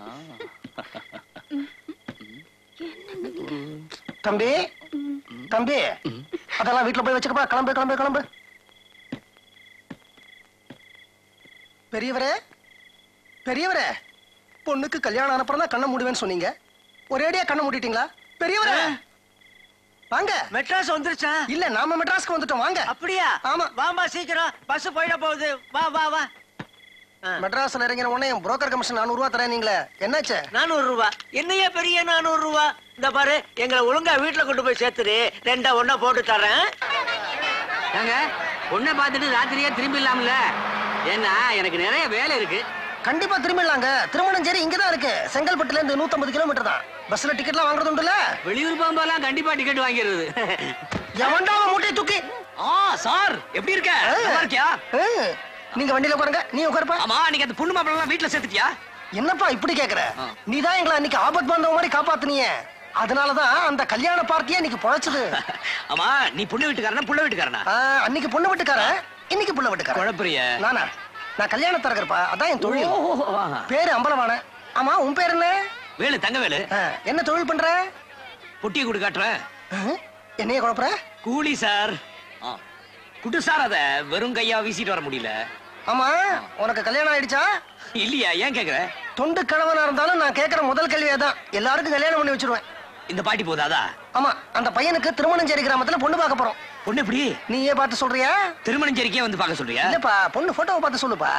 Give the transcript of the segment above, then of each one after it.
தம்பி தம்பி அதெல்லாம் வீட்டுல போய் வச்சுக்கப்பா கிளம்பு கிளம்பு கிளம்பு பெரியவரே பெரியவரே பொண்ணுக்கு கல்யாணம் அனுப்புறம் தான் கண்ணை மூடுவேன்னு சொன்னீங்க ஒரேடியா கண்ணை மூடிட்டீங்களா பெரியவரே வாங்க மெட்ராஸ் வந்துருச்சா இல்ல நாம மெட்ராஸ்க்கு வந்துட்டோம் வாங்க அப்படியா ஆமா. வாமா சீக்கிரம் பஸ் போயிட போகுது வா வா வா மெட்ராஸ்ல இறங்கின உடனே புரோக்கர் கமிஷன் நானூறு ரூபா தரேன் நீங்களே என்னாச்சு நானூறு ரூபா என்னைய பெரிய நானூறு ரூபா இந்த பாரு எங்களை ஒழுங்கா வீட்டுல கொண்டு போய் சேர்த்துரு ரெண்டா ஒண்ணா போட்டு தரேன் ஏங்க பொண்ணை பார்த்துட்டு ராத்திரியே திரும்பிடலாம்ல ஏன்னா எனக்கு நிறைய வேலை இருக்கு கண்டிப்பா திரும்பிடலாங்க திருமணம் சரி இங்கதான் இருக்கு செங்கல்பட்டுல இருந்து 150 கிலோமீட்டர் தான் பஸ்ல டிக்கெட்லாம் வாங்குறது உண்டுல வெளியூர் போகும்போதெல்லாம் கண்டிப்பா டிக்கெட் வாங்கிடுறது எவன்டா அவன் மூட்டையை தூக்கி ஆ சார் எப்படி இருக்க நல்லா இருக்கியா ஏய், நீங்க வண்டியில உட்காருங்க நீ உட்காருப்பா ஆமா நீங்க அந்த பொண்ணு மாப்பிள்ளலாம் வீட்டுல சேர்த்துட்டியா என்னப்பா இப்படி கேக்குற ஆ. நீதான் எங்களை அன்னைக்கு ஆபத் பாந்தவ மாதிரி காப்பாத்துனீங்க அதனாலதான் அந்த கல்யாண பார்ட்டியே இன்னைக்கு பொழைச்சது ஆமா நீ பொண்ணு வீட்டுக்காரனா புள்ள வீட்டுக்காரனா ஆ, அன்னைக்கு பொண்ணு வீட்டுக்காரன் இன்னைக்கு புள்ள வீட்டுக்காரன் குழப்பறிய நானா நான் கல்யாண தரகர்ப்பா அதான் என் தொழில் ஓ, பேரு அம்பலவான ஆமா உன் பேர் என்ன வேலு தங்க வேலு ஆ, என்ன தொழில் பண்ற பொட்டியை கொடு காட்டுறேன் ஆ, என்னைய குழப்பற கூலி சார் ஆ. குடு சார் அத வெறும் கையா வீசிட்டு வர முடியல ஆமா உனக்கு கல்யாணம் ஆயிடுச்சா இல்லையா ஏன் கேக்குற தொண்டு கணவனா இருந்தாலும் நான் கேக்குற முதல் கேள்வியே தான் எல்லாருக்கும் கல்யாணம் பண்ணி வச்சிருவேன் இந்த பாட்டி போதாதா ஆமா அந்த பையனுக்கு திருமணஞ்சேரி கிராமத்துல பொண்ணு பார்க்க போறோம் பொண்ணு எப்படி நீயே பார்த்து சொல்றியா திருமணஞ்சேரிக்கே வந்து பார்க்க சொல்றியா இல்லப்பா பொண்ணு போட்டோவை பார்த்து சொல்லுப்பா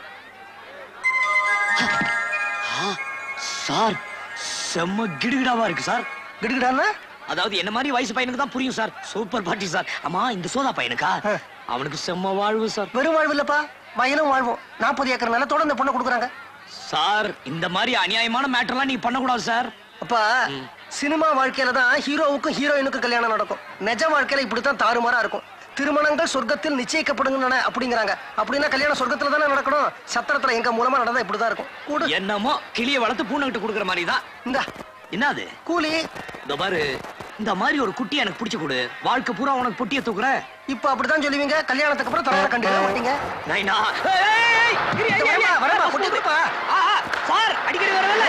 சார் செம்ம கிடுகிடாவா இருக்கு சார் கிடுகிடான்னா அதாவது என்ன மாதிரி வயசு பையனுக்கு தான் புரியும் சார் சூப்பர் பாட்டி சார் அம்மா இந்த சோதா பையனுக்கா ஆ. அவனுக்கு செம்ம வாழ்வு சார் வெறும் வாழ்வு இல்லப்பா வயலும் வாழ்வோம் நாற்பது ஏக்கர் நிலத்தோட இந்த பொண்ணை கொடுக்குறாங்க சார் இந்த மாதிரி அநியாயமான மேட்டர்லாம் நீ பண்ணக்கூடாது சார் அப்பா சினிமா வாழ்க்கையில தான் ஹீரோவுக்கும் ஹீரோயினுக்கும் கல்யாணம் நடக்கும் நிஜ வாழ்க்கையில இப்படித்தான் தாறுமாறா இருக்கும் திருமணங்கள் சொர்க்கத்தில் நிச்சயிக்கப்படுங்க அப்படிங்கிறாங்க அப்படின்னா கல்யாணம் சொர்க்கத்துல தானே நடக்கணும் சத்திரத்துல எங்க மூலமா நடந்தா இப்படிதான் இருக்கும் கூடு என்னமோ கிளிய வளர்த்து பூனைகிட்ட கொடுக்குற மாதிரி தான் இந்தா என்னது கூலி இந்த பாரு இந்த மாதிரி ஒரு குட்டி எனக்கு பிடிச்சு கொடு வாழ்க்கை பூரா உனக்கு பொட்டிய தூக்குற இப்ப அப்படித்தான் சொல்லுவீங்க கல்யாணத்துக்கு அப்புறம் தலை கண்டிப்பா மாட்டீங்க நைனா ஏய், இரு, இரு, இரு, வரமா, இரு. வரமா, பொட்டி கொடுப்பா. ஆ, ஆ, சார் அடிக்கடி வரவில்ல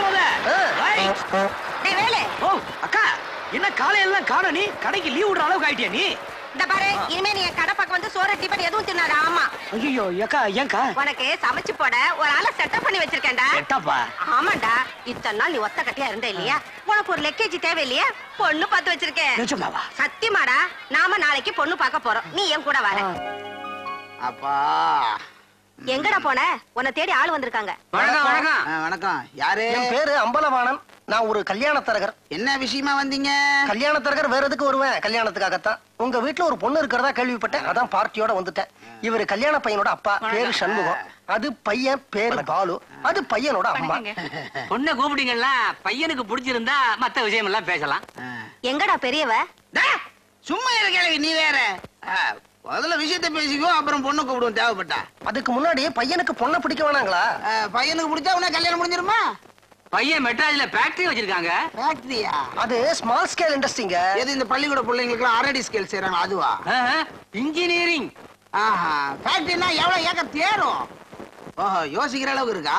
டேய் வேலு ஓ அக்கா என்ன காலையெல்லாம் காண நீ கடைக்கு லீவ் விடுற அளவுக்கு ஆயிட்டியா நீ இந்த பாரு இனிமே நீ என் கடை பக்கம் வந்து சோறு டிபன் எதுவும் தின்னாத ஆமா ஐயோ ஏக்கா ஏன்க்கா உனக்கு சமைச்சு போட ஒரு ஆளை செட்டப் பண்ணி வச்சிருக்கேன்டா எட்டாப்பா ஆமாண்டா இத்தனை நாள் நீ ஒத்த கட்டியா இருந்த இல்லையா உனக்கு ஒரு லெக்கேஜ் தேவை இல்லையா பொண்ணு பார்த்து வச்சிருக்கேன் நிஜமாவா சத்தியமாடா நாம நாளைக்கு பொண்ணு பார்க்க போறோம் நீ என் கூட வர அப்பா எங்கடா போன உன்னை தேடி ஆள் வந்திருக்காங்க வணக்கம் வணக்கம் ஆ, வணக்கம் யாரு என் பேரு அம்பலவாணன் நான் ஒரு கல்யாண தரகர் என்ன விஷயமா வந்தீங்க கல்யாண தரகர் வேற எதுக்கு வருவேன் கல்யாணத்துக்காகத்தான் உங்க வீட்டுல ஒரு பொண்ணு இருக்கிறதா கேள்விப்பட்டேன் அதான் பார்ட்டியோட வந்துட்டேன் இவரு கல்யாண பையனோட அப்பா பேரு சண்முகம் அது பையன் பேரு பாலு அது பையனோட அம்மா பொண்ணை கூப்பிட்டீங்களா பையனுக்கு பிடிச்சிருந்தா மத்த விஷயம் எல்லாம் பேசலாம் ஆ. எங்கடா பெரியவ டா, சும்மா இருக்க நீ வேற ஆ, முதல்ல விஷயத்த பேசிக்கோ அப்புறம் பொண்ணு கூப்பிடுவோம் தேவைப்பட்டா அதுக்கு முன்னாடி பையனுக்கு பொண்ணை பிடிக்க வேணாங்களா ஆ, பையனுக்கு பிடிச்சா உடனே கல்யாணம் முடிஞ்சிருமா பையன் மெட்ராஸ்ல ஃபேக்டரி வச்சிருக்காங்க ஃபேக்டரியா அது ஸ்மால் ஸ்கேல் இண்டஸ்ட்ரிங்க எது இந்த பள்ளிக்கூட பிள்ளைங்களுக்கு அரடி ஸ்கேல் செய்யறாங்க அதுவா இன்ஜினியரிங் ஆஹா ஃபேக்டரினா எவ்வளவு ஏக்கர் தேரும் ஓஹோ யோசிக்கிற அளவுக்கு இருக்கா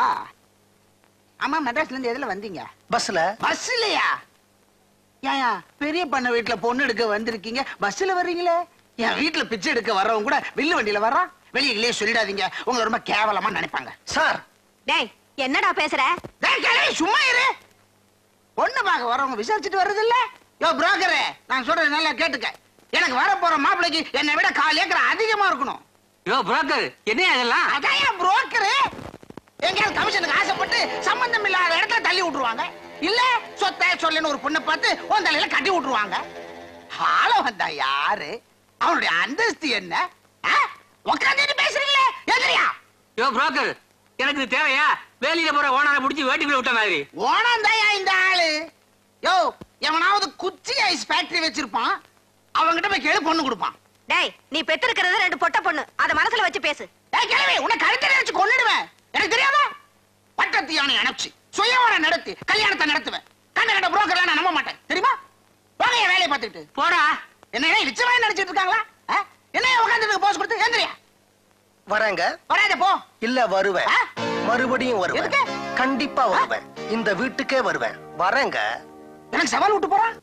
ஆமா மெட்ராஸ்ல இருந்து எதுல வந்தீங்க பஸ்ல பஸ் இல்லையா ஏயா பெரிய பண்ண வீட்டுல பொண்ணு எடுக்க வந்திருக்கீங்க பஸ்ல வர்றீங்களே என் வீட்டுல பிச்சை எடுக்க வர்றவங்க கூட வில்லு வண்டியில வர்றான் வெளியே சொல்லிடாதீங்க உங்களை ரொம்ப கேவலமா நினைப்பாங்க சார் டேய் என்னடா பேசுற டேய் கிழவி, சும்மா இரு பொண்ணு பார்க்க வரவங்க விசாரிச்சுட்டு வர்றது இல்ல யோ புரோக்கரே நான் சொல்றது நல்லா கேட்டுக்க எனக்கு வர போற மாப்பிளைக்கு என்னை விட கால் ஏக்கர் அதிகமா இருக்கணும் யோ புரோக்கர் என்ன அதெல்லாம் அதான் ஏன் புரோக்கரு எங்கேயாவது கமிஷனுக்கு ஆசைப்பட்டு சம்பந்தம் இல்லாத இடத்துல தள்ளி விட்டுருவாங்க இல்ல சொத்தை சொல்லுன்னு ஒரு பொண்ணை பார்த்து உன் தலையில கட்டி விட்டுருவாங்க ஆள வந்தா யாரு அவனுடைய அந்தஸ்து என்ன உட்காந்துட்டு பேசுறீங்களே எதிரியா யோ புரோக்கர் எனக்கு இது தேவையா வேலையில போற ஓனரை பிடிச்சி வேட்டிக்குள்ள விட்ட மாதிரி ஓனாந்தாயா இந்த ஆளு யோ எவனாவது குச்சி ஐஸ் ஃபேக்டரி வச்சிருப்பான் அவன்கிட்ட போய் கேளு பொண்ணு கொடுப்பான் டேய் நீ பெற்றிருக்கிறது ரெண்டு பொட்ட பொண்ணு அத மனசுல வச்சு பேசு ஏய் கிழவி உன்னை கழுத்தை நினைச்சு கொன்னுடுவேன் எனக்கு தெரியாதா பட்டத்து யானை அணைச்சு சுயவனை நடத்தி கல்யாணத்தை நடத்துவேன் கண்ட கண்ட புரோக்கர்லாம் நான் நம்ப மாட்டேன் தெரியுமா போங்க என் வேலையை பார்த்துக்கிட்டு போடா என்ன நிச்சயமா நினைச்சிட்டு இருக்காங்களா ஆ? என்ன உட்காந்துட்டு போஸ் கொடுத்து எந்திரியா வரேங்க வராத போ இல்ல வருவேன் ஆ? மறுபடியும் வருவேன் எதுக்கு கண்டிப்பா வருவேன் இந்த வீட்டுக்கே வருவேன் வரேங்க எனக்கு சவால் விட்டு போறான்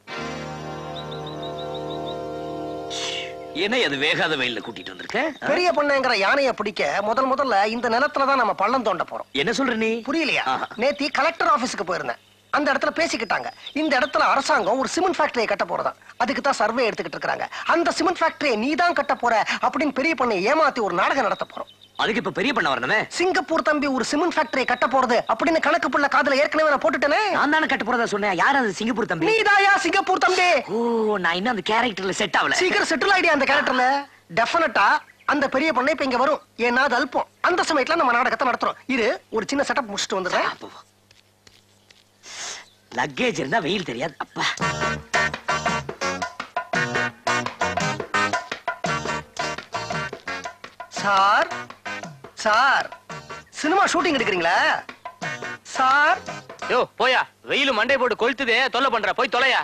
என்ன அது வேகாத வெயில்ல கூட்டிட்டு வந்திருக்க ஆ? பெரிய பொண்ணுங்கிற யானைய பிடிக்க முதல் முதல்ல இந்த நிலத்துல தான் நம்ம பள்ளம் தோண்ட போறோம் என்ன சொல்ற நீ புரியலையா ஆஹா. நேத்தி கலெக்டர் ஆபீஸ்க்கு போயிருந்தேன் அந்த இடத்துல பேசிக்கிட்டாங்க இந்த இடத்துல அரசாங்கம் ஒரு சிமெண்ட் ஃபேக்டரியை கட்ட போறதா அதுக்கு தான் சர்வே எடுத்துக்கிட்டு இருக்காங்க அந்த சிமெண்ட் ஃபேக்டரியை நீ தான் கட்ட போற அப்படின்னு பெரிய பொண்ணை ஏமாத்தி ஒரு நாடகம் நடத்த போறோம் அதுக்கு இப்ப பெரிய பண்ண வரணுமே சிங்கப்பூர் தம்பி ஒரு சிமெண்ட் ஃபேக்டரியை கட்ட போறது அப்படின்னு கணக்கு புள்ள காதுல ஏற்கனவே நான் போட்டுட்டேனே நான் தானே கட்ட போறதா சொன்னேன் யார் அது சிங்கப்பூர் தம்பி நீதாயா சிங்கப்பூர் தம்பி ஓ நான் இன்னும் அந்த கேரக்டர்ல செட் ஆகல சீக்கிரம் செட்டில் ஆயிடியா அந்த கேரக்டர்ல டெஃபினட்டா அந்த பெரிய பொண்ணை இப்ப இங்க வரும் ஏன்னா அது அல்பம் அந்த சமயத்துல நம்ம நாடகத்தை நடத்துறோம் இரு ஒரு சின்ன செட்டப் முடிச்சுட்டு வந்துடுறேன் லக்கேஜ் இருந்தா வெயில் தெரியாது அப்பா சார் சார் சினிமா ஷூட்டிங் எடுக்கிறீங்களா சார் யோ போயா வெயில் மண்டை போட்டு கொளுத்துதே தொல்லை பண்ற போய் தொலையா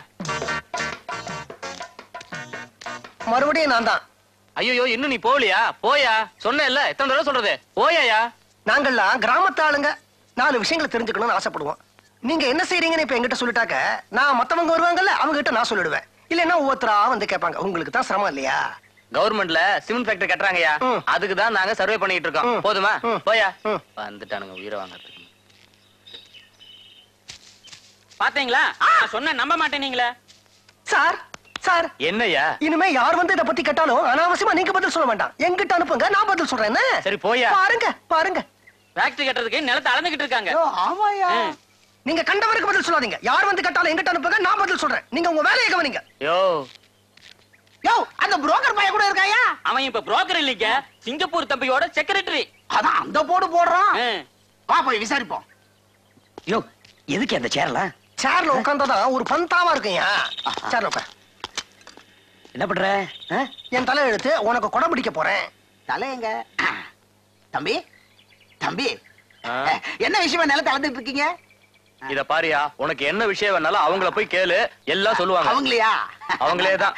மறுபடியும் நான் தான் ஐயோ இன்னும் நீ போகலையா போயா சொன்ன இல்ல எத்தனை தடவை சொல்றது போயாயா நாங்கெல்லாம் கிராமத்து ஆளுங்க நாலு விஷயங்களை தெரிஞ்சுக்கணும்னு ஆசைப்படுவோம் நீங்க என்ன செய்றீங்கன்னு இப்ப என்கிட்ட சொல்லிட்டாக்க நான் மத்தவங்க வருவாங்கல்ல அவங்க கிட்ட நான் சொல்லிடுவேன் இல்லைன்னா ஒவ்வொருத்தரா வந்து கேட்பாங்க உங்களுக்கு தான் சிரமம் இல்லையா கவர்மெண்ட்ல சிமெண்ட் ஃபேக்டரி கட்டுறாங்கயா ம். அதுக்கு தான் நாங்க சர்வே பண்ணிட்டு இருக்கோம் ம். போதுமா ம். போயா ம். வந்துட்டானுங்க உயிரை வாங்கறதுக்கு பாத்தீங்களா நான் சொன்ன நம்ப மாட்டேனீங்களே சார் சார் என்னய்யா இனிமே யார் வந்து இத பத்தி கேட்டாலும் அனாவசியமா நீங்க பதில் சொல்ல வேண்டாம் என்கிட்ட அனுப்புங்க நான் பதில் சொல்றேன் என்ன? சரி, போயா. பாருங்க பாருங்க ஃபேக்டரி கட்டுறதுக்கு நிலத்தை அளந்துகிட்டு இருக்காங்க ஐயோ, ஆமாயா ம். நீங்க கண்டவருக்கு பதில் சொல்லாதீங்க யார் வந்து கேட்டாலும் என்கிட்ட அனுப்புங்க நான் பதில் சொல்றேன் நீங்க உங்க வேலையை கவனிங்க யோ யோ அந்த புரோக்கர் பையன் கூட இருக்காயா அவன் இப்ப புரோக்கர் இல்லைங்க சிங்கப்பூர் தம்பியோட செக்ரட்டரி அதான் அந்த போடு போடுறான் வா போய் விசாரிப்போம் யோ எதுக்கு அந்த சேர்லாம் சேர்ல உட்கார்ந்தாதான் ஒரு பந்தாவா இருக்குயா சேர்ல உட்கார் என்ன பண்ற ஆ? என் தலை எழுத்து உனக்கு கொடை பிடிக்க போறேன் தலையங்க தம்பி தம்பி ஆ? என்ன விஷயமா நிலத்தை அளந்துட்டு இருக்கீங்க இத பாரியா உனக்கு என்ன விஷயம் வேணாலும் அவங்கள போய் கேளு எல்லாம் சொல்லுவாங்க அவங்களையா அவங்களே தான்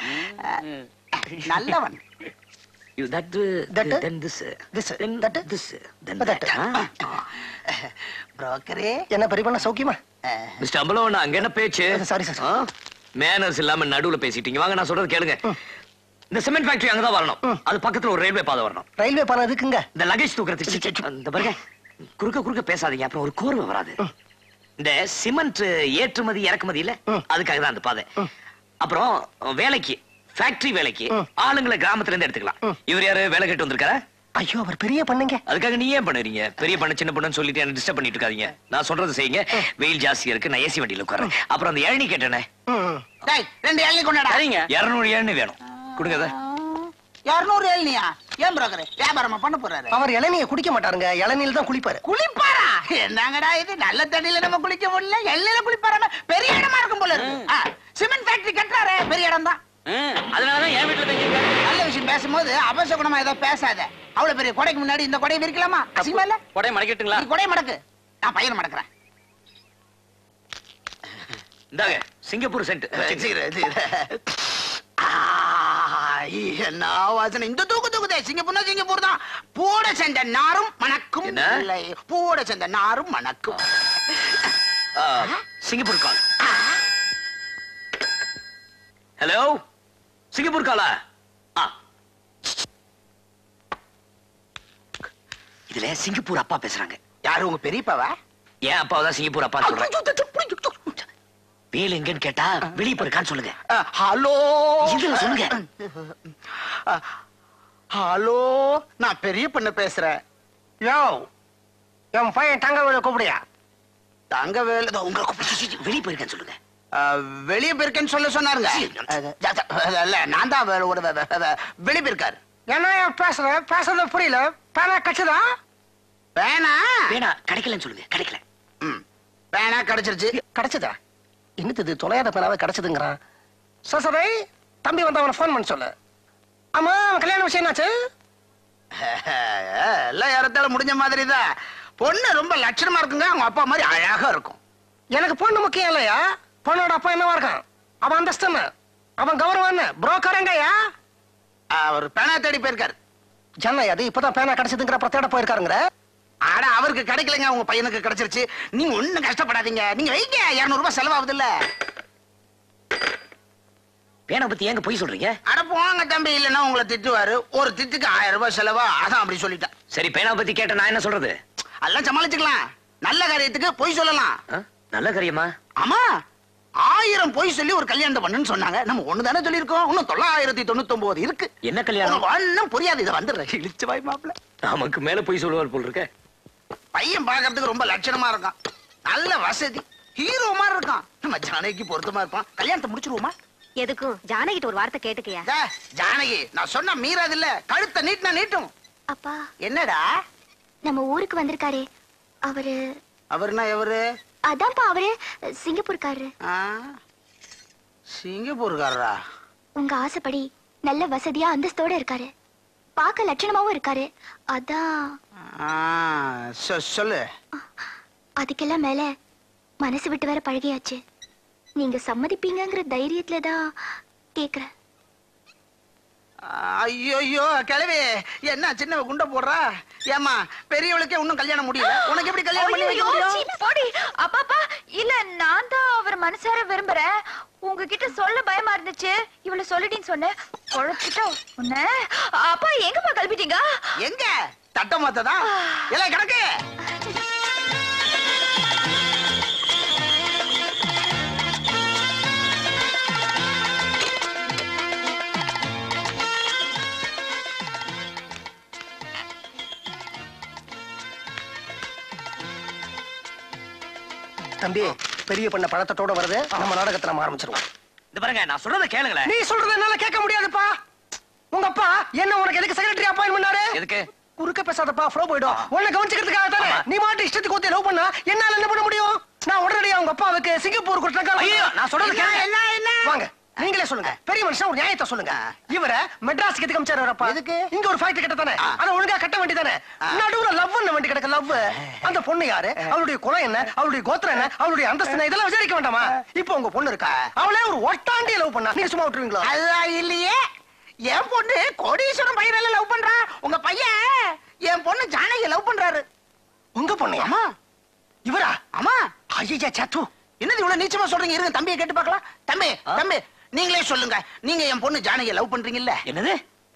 நல்லவன் You that, uh, That, uh, then this, uh, this, uh, then that, uh, this, uh, then that, that. uh. ஆ? புரோக்கரே என்ன பெரிய பண்ண சௌக்கியமா மிஸ்டர் அம்பலவன் அங்க என்ன பேச்சு சாரி சார் மேனர்ஸ் இல்லாம நடுவுல பேசிட்டீங்க வாங்க நான் சொல்றது கேளுங்க இந்த சிமெண்ட் ஃபேக்டரி அங்கதான் வரணும் அது பக்கத்துல ஒரு ரயில்வே பாதை வரணும் ரயில்வே பாலம் எதுக்குங்க இந்த லகேஜ் தூக்குறதுக்கு இந்த பாருங்க குறுக்க குறுக்க பேசாதீங்க அப்புறம் ஒரு கோர்வை வராது இந்த சிமெண்ட் ஏற்றுமதி இறக்குமதி இல்ல ம். அதுக்காக தான் அந்த பாதை அப்புறம் வேலைக்கு ஃபேக்டரி வேலைக்கு ம். ஆளுங்களை கிராமத்துல இருந்து எடுத்துக்கலாம் ம். இவர் யாரு வேலை கேட்டு வந்திருக்காரா ஐயோ அவர் பெரிய பண்ணுங்க அதுக்காக நீ ஏன் பண்ணுறீங்க பெரிய பண்ண சின்ன பண்ணு சொல்லிட்டு என்ன டிஸ்டர்ப் பண்ணிட்டு இருக்காதீங்க நான் சொல்றது செய்யுங்க வெயில் ஜாஸ்தியா இருக்கு நான் ஏசி வண்டியில உட்கார்றேன் அப்புறம் அந்த இளநீ கேட்டேனே ம். டேய் ரெண்டு ஏழனி கொண்டாடா சரிங்க இருநூறு இளநீ வேணும் கொடுங்க அதை. இருநூறு ஏழனியா ஏன் புரோக்கர் வியாபாரமா பண்ண போறாரு அவர் இளநிய குடிக்க மாட்டாருங்க இளநில தான் குளிப்பாரு குளிப்பாரா என்னங்கடா இது நல்ல தண்ணியில நம்ம குளிக்க முடியல எல்லையில குளிப்பாரா பெரிய இடமா இருக்கும் போல இருக்கு ஆ, சிமெண்ட் ஃபேக்டரி கட்டுறாரு பெரிய இடம் தான் ம், அதனாலதான் என் வீட்டுல தங்கியிருக்காரு நல்ல விஷயம் பேசும்போது அபசகுணமா ஏதோ பேசாத அவ்வளவு பெரிய கொடைக்கு முன்னாடி இந்த கொடையை விரிக்கலாமா அசிங்கமா இல்ல கொடை மடக்கிட்டுங்களா நீ கொடையை மடக்கு நான் பையனை மடக்குறேன் இந்தாங்க சிங்கப்பூர் சென்ட் என்ன வாசனை இந்த தூக்கு தூக்குதே சிங்கப்பூர்னா சிங்கப்பூர் தான் பூட சென்ற நாரும் மணக்கும் என்ன? இல்லை பூட சென்ற நாரும் மணக்கும் சிங்கப்பூர் கால் ஹலோ சிங்கப்பூர் காலா ஆ. இதுல சிங்கப்பூர் அப்பா பேசுறாங்க யாரு உங்க பெரியப்பாவா ஏன் அப்பாவை தான் சிங்கப்பூர் அப்பா சொல்றேன் வேலு எங்கன்னு கேட்டா வெளியே போயிருக்கான்னு சொல்லுங்க ஹலோ இதுல சொல்லுங்க ஹலோ நான் பெரிய பண்ண பேசுறேன் யோ என் பையன் தங்க வேலை கூப்பிடியா தங்க வேலை உங்களை வெளியே போயிருக்கான்னு சொல்லுங்க வெளியே போயிருக்கேன்னு சொல்ல சொன்னாருங்க அது, இல்ல நான் தான் வே- ஒரு வே- வே- வே- வெளியே போயிருக்காரு என்ன பேசுற பேசுறது புரியல பேனா கட்சிதா வேணா வேணா கிடைக்கலன்னு சொல்லுங்க கிடைக்கல ம், வேணா கிடைச்சிருச்சு கிடைச்சதா என்னது இது தொலையாத பேனாவே கிடைச்சதுங்கிறான் சசரை தம்பி வந்து அவனை ஃபோன் பண்ண சொல்லு ஆமா அவன் கல்யாண விஷயம் என்னாச்சு எல்லாம் யாரத்தால முடிஞ்ச மாதிரி தான் பொண்ணு ரொம்ப லட்சணமா இருக்குங்க அவங்க அப்பா மாதிரி அழகா இருக்கும் எனக்கு பொண்ணு முக்கியம் இல்லையா பொண்ணோட அப்பா என்னவா இருக்கான் அவன் அந்தஸ்து என்ன அவன் கௌரவம் என்ன புரோக்கர் எங்கயா அவர் பேனா தேடி போயிருக்காரு ஜன்னை அது இப்பதான் பேனா கிடைச்சதுங்கிற அப்புறம் தேட போயிருக்காருங்கிற ஆனா அவருக்கு கிடைக்கலங்க உங்க பையனுக்கு கிடைச்சிருச்சு நீங்க ஒண்ணும் கஷ்டப்படாதீங்க நீங்க வைங்க இருநூறு ரூபாய் செலவாகுது இல்ல பேனை பத்தி ஏங்க போய் சொல்றீங்க அட போங்க தம்பி இல்லைன்னா உங்களை திட்டுவாரு ஒரு திட்டுக்கு ஆயிரம் ரூபாய் செலவா அதான் அப்படி சொல்லிட்டேன் சரி பேனா பத்தி கேட்ட நான் என்ன சொல்றது அதெல்லாம் சமாளிச்சுக்கலாம் நல்ல காரியத்துக்கு பொய் சொல்லலாம் ஆ? நல்ல காரியமா ஆமா ஆயிரம் பொய் சொல்லி ஒரு கல்யாணத்தை பண்ணுன்னு சொன்னாங்க நம்ம ஒண்ணு தானே சொல்லியிருக்கோம் இன்னும் தொள்ளாயிரத்தி தொண்ணூத்தி ஒன்பது இருக்கு என்ன கல்யாணம் உனக்கு ஒண்ணும் புரியாது இதை வந்துடுறேன் இழிச்சு வாய் மாப்பிள்ள நமக்கு மேல போய் சொல்லுவார் போல் இருக்க பையன் பார்க்கறதுக்கு ரொம்ப லட்சணமா இருக்கான் நல்ல வசதி ஹீரோ மாதிரி இருக்கான் நம்ம ஜானகிக்கு பொருத்தமா இருப்பான் கல்யாணத்தை முடிச்சிருவோமா எதுக்கும் ஜானகிட்ட ஒரு வார்த்தை கேட்டுக்கையா டே, ஜானகி நான் சொன்ன மீறாது இல்ல கழுத்தை நீட்டினா நீட்டும் அப்பா என்னடா நம்ம ஊருக்கு வந்திருக்காரே அவரு அவருனா எவரு அதான்ப்பா அவரு சிங்கப்பூர்காரரு ஆ? சிங்கப்பூர்காரரா உங்க ஆசைப்படி நல்ல வசதியா அந்தஸ்தோட இருக்காரு பார்க்க லட்சணமாவும் இருக்காரு அதான் ஆ, சொ- சொல்லு அதுக்கெல்லாம் மேல மனசு விட்டு வேற பழகியாச்சு நீங்க சம்மதிப்பீங்கங்கிற தைரியத்துல தான் கேக்குறேன் ஐயோ ஐயோ கிழவி என்ன சின்னவ குண்ட போடுறா ஏமா பெரியவளுக்கே இன்னும் கல்யாணம் முடியல உனக்கு எப்படி கல்யாணம் பண்ணி வைக்க முடியும் போடி அப்பாப்பா இல்ல நான் தான் அவர் மனசார விரும்புறேன் உங்ககிட்ட சொல்ல பயமா இருந்துச்சு இவ்வளவு சொல்லிட்டேன்னு சொன்னேன் குழப்பிட்டா உன்ன அப்பா எங்கப்பா கிளம்பிட்டீங்க எங்க தட்ட மாத்ததா எல்லாம் கிடக்கு தம்பி பெரிய பண்ண பழத்தத்தோட வருது நம்ம நாடகத்தை நம்ம ஆரம்பிச்சிருவோம் இந்த பாருங்க நான் சொல்றத கேளுங்களேன் நீ சொல்றத என்னால கேட்க முடியாதுப்பா உங்க அப்பா என்ன உனக்கு எதுக்கு செக்ரட்டரி அப்பாயின் பண்ணாரு எதுக்கு குறுக்க பேசாதப்பா ஃப்ளோ போயிடும் உன்னை கவனிச்சுக்கிறதுக்காக தானே ஆமா. நீ மாட்டு இஷ்டத்துக்கு ஊத்தி லவ் பண்ணா என்னால என்ன பண்ண முடியும் நான் உடனடியா உங்க அப்பாவுக்கு சிங்கப்பூர் கொடுத்தேன் ஐயோ நான் சொல்றது கேளுங்க என்ன என்ன வாங்க நீங்களே சொல்லுங்க பெரிய மனுஷன் ஒரு நியாயத்தை சொல்லுங்க இவர மெட்ராஸ்க்கு எதுக்கு அமிச்சாரு வரப்பா எதுக்கு? இங்க ஒரு ஃபைட் கிட்ட தானே அத ஒழுங்கா கட்ட வேண்டியதானே நடுவுல லவ் வண்டி கிடக்க லவ் அந்த பொண்ணு யாரு அவளுடைய குலம் என்ன அவளுடைய கோத்திரம் என்ன அவளுடைய அந்தஸ்து என்ன இதெல்லாம் விசாரிக்க வேண்டாமா இப்போ உங்க பொண்ணு இருக்கா அவளே ஒரு ஒட்டாண்டிய லவ் பண்ணா நீங்க சும்மா விட்டுருவீங்களா அதுதான் இல்லையே என் பொண்ணு கோடீஸ்வரன் பையனால லவ் பண்றா உங்க பையன் என் பொண்ணு ஜானகி லவ் பண்றாரு உங்க பொண்ணு ஆமா இவரா ஆமா ஐயா சத்து என்னது இவ்வளவு நீச்சமா சொல்றீங்க இருங்க தம்பியை கேட்டு பார்க்கலாம் தம்பி தம்பி நீங்களே சொல்லுங்க நீங்க என் பொண்ணு ஜானகியை லவ் பண்றீங்கல்ல என்னது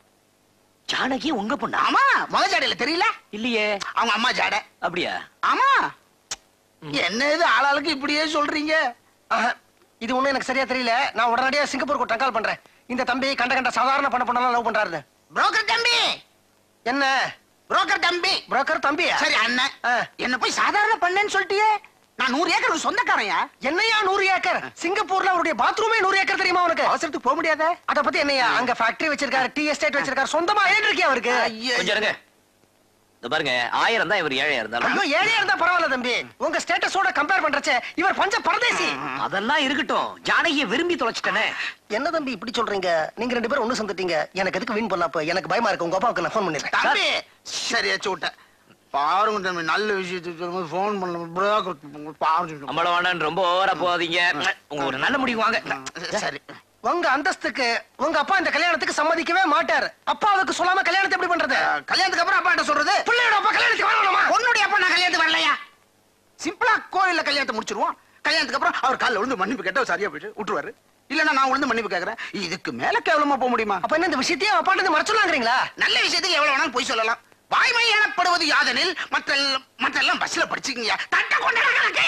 ஜானகி உங்க பொண்ணா ஆமா மக ஜாடையில தெரியல இல்லையே அவங்க அம்மா ஜாடை அப்படியா ஆமா என்ன இது ஆளாளுக்கு இப்படியே சொல்றீங்க ஆஹா, இது ஒண்ணும் எனக்கு சரியா தெரியல நான் உடனடியா சிங்கப்பூருக்கு டங்கால் பண்றேன் இந்த தம்பி கண்ட கண்ட சாதாரண பண்ண பண்ணலாம் லவ் பண்றாரு புரோக்கர் தம்பி என்ன புரோக்கர் தம்பி புரோக்கர் தம்பியா சரி அண்ணன் ஆ. என்ன போய் சாதாரண பண்ணேன்னு சொல்லிட்டியே நான் நூறு ஏக்கருக்கு சொந்தக்காரையா என்னையா நூறு ஏக்கர் சிங்கப்பூர்ல அவருடைய பாத்ரூமே நூறு ஏக்கர் தெரியுமா உனக்கு அவசரத்துக்கு போக முடியாத அத பத்தி என்னையா அங்க ஃபேக்டரி வச்சிருக்காரு டீ எஸ்டேட் வச்சிருக்காரு சொந்தமா ஏன் இருக்கியா அவருக்கு கொஞ்சம் இருங்க இந்த பாருங்க ஆயிரம் தான் இவர் ஏழையா இருந்தாலும் ஐயோ ஏழையா இருந்தா பரவாயில்ல தம்பி உங்க ஸ்டேட்டஸோட கம்பேர் பண்றச்சே இவர் பஞ்ச பரதேசி அதெல்லாம் இருக்கட்டும் ஜானகியை விரும்பி தொலைச்சிட்டேனே என்ன தம்பி இப்படி சொல்றீங்க நீங்க ரெண்டு பேரும் ஒண்ணு சந்துட்டீங்க எனக்கு எதுக்கு வீண் பண்ணலாம் இப்ப எனக்கு பயமா இருக்கு உங்க அப்பாவுக்கு நான் ஃபோன் பண்ணிடுறேன் தம்பி சரியாச்சு விட்டேன் பாருங்க தம்பி நல்ல விஷயத்துக்கு சொல்லும்போது ஃபோன் பண்ண புரோக்கர் பாருங்க நம்மள வேண்டாம் ரொம்ப ஓவரா போகாதீங்க உங்க ஒரு நல்ல முடிவு வாங்க சரி உங்க அந்தஸ்துக்கு உங்க அப்பா இந்த கல்யாணத்துக்கு சம்மதிக்கவே மாட்டார் அப்பாவுக்கு சொல்லாம கல்யாணத்தை எப்படி பண்றது அஹ், கல்யாணத்துக்கு அப்புறம் அப்பாட்ட சொல்றது பிள்ளையோட அப்பா கல்யாணத்துக்கு வரணுமா பொண்ணுடைய அப்பா நான் கல்யாணத்துக்கு வரலையா சிம்பிளா கோயில்ல கல்யாணத்தை முடிச்சிருவோம் கல்யாணத்துக்கு அப்புறம் அவர் காலில் விழுந்து மன்னிப்பு கேட்டா சரியா போயிட்டு விட்டுருவாரு இல்லன்னா நான் விழுந்து மன்னிப்பு கேக்குறேன் இதுக்கு மேல கேவலமா போக முடியுமா அப்ப என்ன இந்த விஷயத்தையே அப்பாட்ட இருந்து மறைச்சலாங்கிறீங்களா நல்ல விஷயத்துக்கு எவ்வளவு வேணாலும் போய் சொல்லலாம் வாய்மை எனப்படுவது யாதெனில் மற்ற மற்றெல்லாம் பஸ்ல படிச்சுக்கீங்க தட்ட கொண்டாட கணக்கு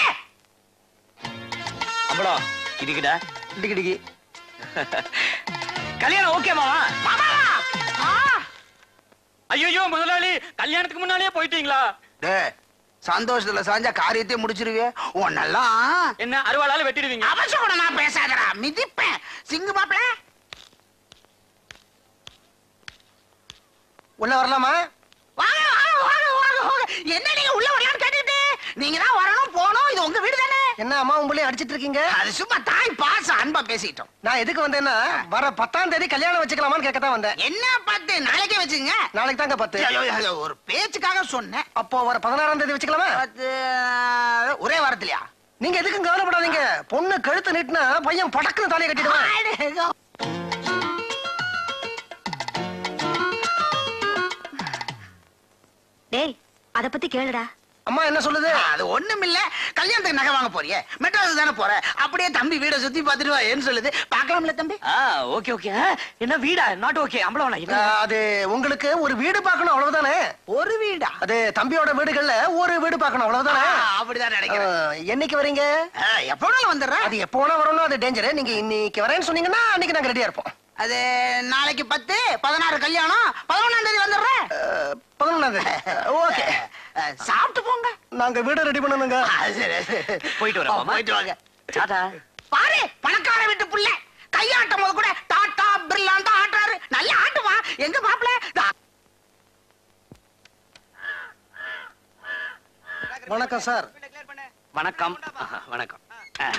அம்பளோ இதுக்கிட்ட டிகி டிகி கல்யாணம் ஓகே மாமா மாமாவா ஆ! ஐயோ முதலாளி கல்யாணத்துக்கு முன்னாலே போயிட்டீங்களா டேய், சந்தோஷத்துல சாஞ்சா காரியத்தையே முடிச்சிருவே உன்னெல்லாம் என்ன அறுவாளால வெட்டிடுவீங்க அவசகுணமா பேசாதடா மிதிப்பேன் சிங்கு மாப்பிள உள்ள வரலாமா வாங்க வாங்க வாங்க வாங்க வாங்க என்ன நீங்க உள்ள வரலாம்னு கேட்டுட்டு நீங்க தான் வரணும் போகணும் இது உங்க வீடு தானே என்ன அம்மா உங்களே அடிச்சிட்டு இருக்கீங்க அது சும்மா தாய் பாசம் அன்பா பேசிட்டோம் நான் எதுக்கு வந்தேன்னா வர பத்தாம் தேதி கல்யாணம் வச்சுக்கலாமான்னு கேட்க தான் வந்தேன் என்ன பார்த்து நாளைக்கே வச்சுங்க நாளைக்கு தாங்க பத்து ஐயோ, ஐயோ, ஒரு பேச்சுக்காக சொன்னேன் அப்போ வர பதினாறாம் தேதி வச்சுக்கலாமா அது, ஒரே வாரத்திலயா நீங்க எதுக்கும் கவலைப்படாதீங்க பொண்ணு கழுத்து நீட்டினா பையன் படக்குன்னு தலையை கட்டிடுவான் டேய் அத பத்தி கேளுடா அம்மா என்ன சொல்லுது அது ஒண்ணும் இல்ல கல்யாணத்துக்கு நகை வாங்க போறியே மெட்ராஸ் தானே போற அப்படியே தம்பி வீட சுத்தி பார்த்துட்டு வா ஏன்னு சொல்லுது பார்க்கலாம்ல தம்பி ஆ ஓகே ஓகே என்ன வீடா நாட் ஓகே அம்பளம் ஆ, அது உங்களுக்கு ஒரு வீடு பார்க்கணும் அவ்வளவுதானே ஒரு வீடா அது தம்பியோட வீடுகள்ல ஒரு வீடு பார்க்கணும் அவ்வளவுதானே ஆ, அப்படிதான் ஆ, நினைக்கிறேன் என்னைக்கு வரீங்க ஆ, எப்ப வேணாலும் வந்துடுறேன் அது எப்போ வேணா வரணும் அது டேஞ்சர் நீங்க இன்னைக்கு வரேன்னு சொன்னீங்கன்னா அன்னைக்கு நாங்க ரெடியா இருப்போம் அது நாளைக்கு பத்து பதினாறு கல்யாணம் பதினொன்னாம் தேதி வந்துடுறேன் பதினொன்னாம் தேதி ஓகே ஆ, சாப்பிட்டு போங்க நாங்க வீடு ரெடி பண்ணணுங்க ஆ, சரி, சரி. போயிட்டு வரோம், ஆ, மாமா. போயிட்டு வாங்க டாடா பாரு பணக்கார வீட்டு புள்ள கையாட்டும் போது கூட டாட்டா பிர்லான் தான் ஆட்டுறாரு நல்லா ஆட்டுமா எங்க மாப்பிள வணக்கம் சார் வணக்கம் ஆஹா, வணக்கம் ஆ.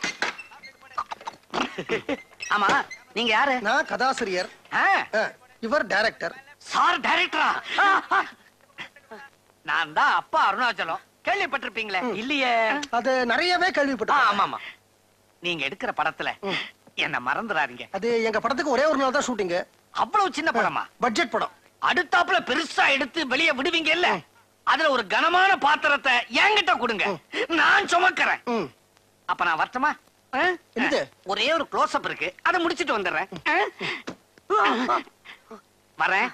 ஆமா நீங்க யாரு நான் கதாசிரியர் ஆ, ஆ, இவர் டைரக்டர் சார் டைரக்டரா ஆ, ஆ. நான் தான் அப்பா அருணாச்சலம் கேள்விப்பட்டிருப்பீங்களே இல்லையே அது நிறையவே ஆ, கேள்விப்பட்டேன் ஆமா ஆமா நீங்க எடுக்கிற படத்துல என்ன மறந்துடாதீங்க அது எங்க படத்துக்கு ஒரே ஒரு நாள் தான் ஷூட்டிங் அவ்வளவு சின்ன படமா பட்ஜெட் படம் அடுத்தாப்புல பெருசா எடுத்து வெளிய விடுவீங்க இல்ல அதுல ஒரு கனமான பாத்திரத்தை என்கிட்ட கொடுங்க நான் சுமக்கிறேன் ம். அப்ப நான் வரட்டுமா ஆ? என்னது? ஒரே ஒரு க்ளோஸ் அப் இருக்கு அதை முடிச்சிட்டு வந்துடுறேன் ஆ? வரேன்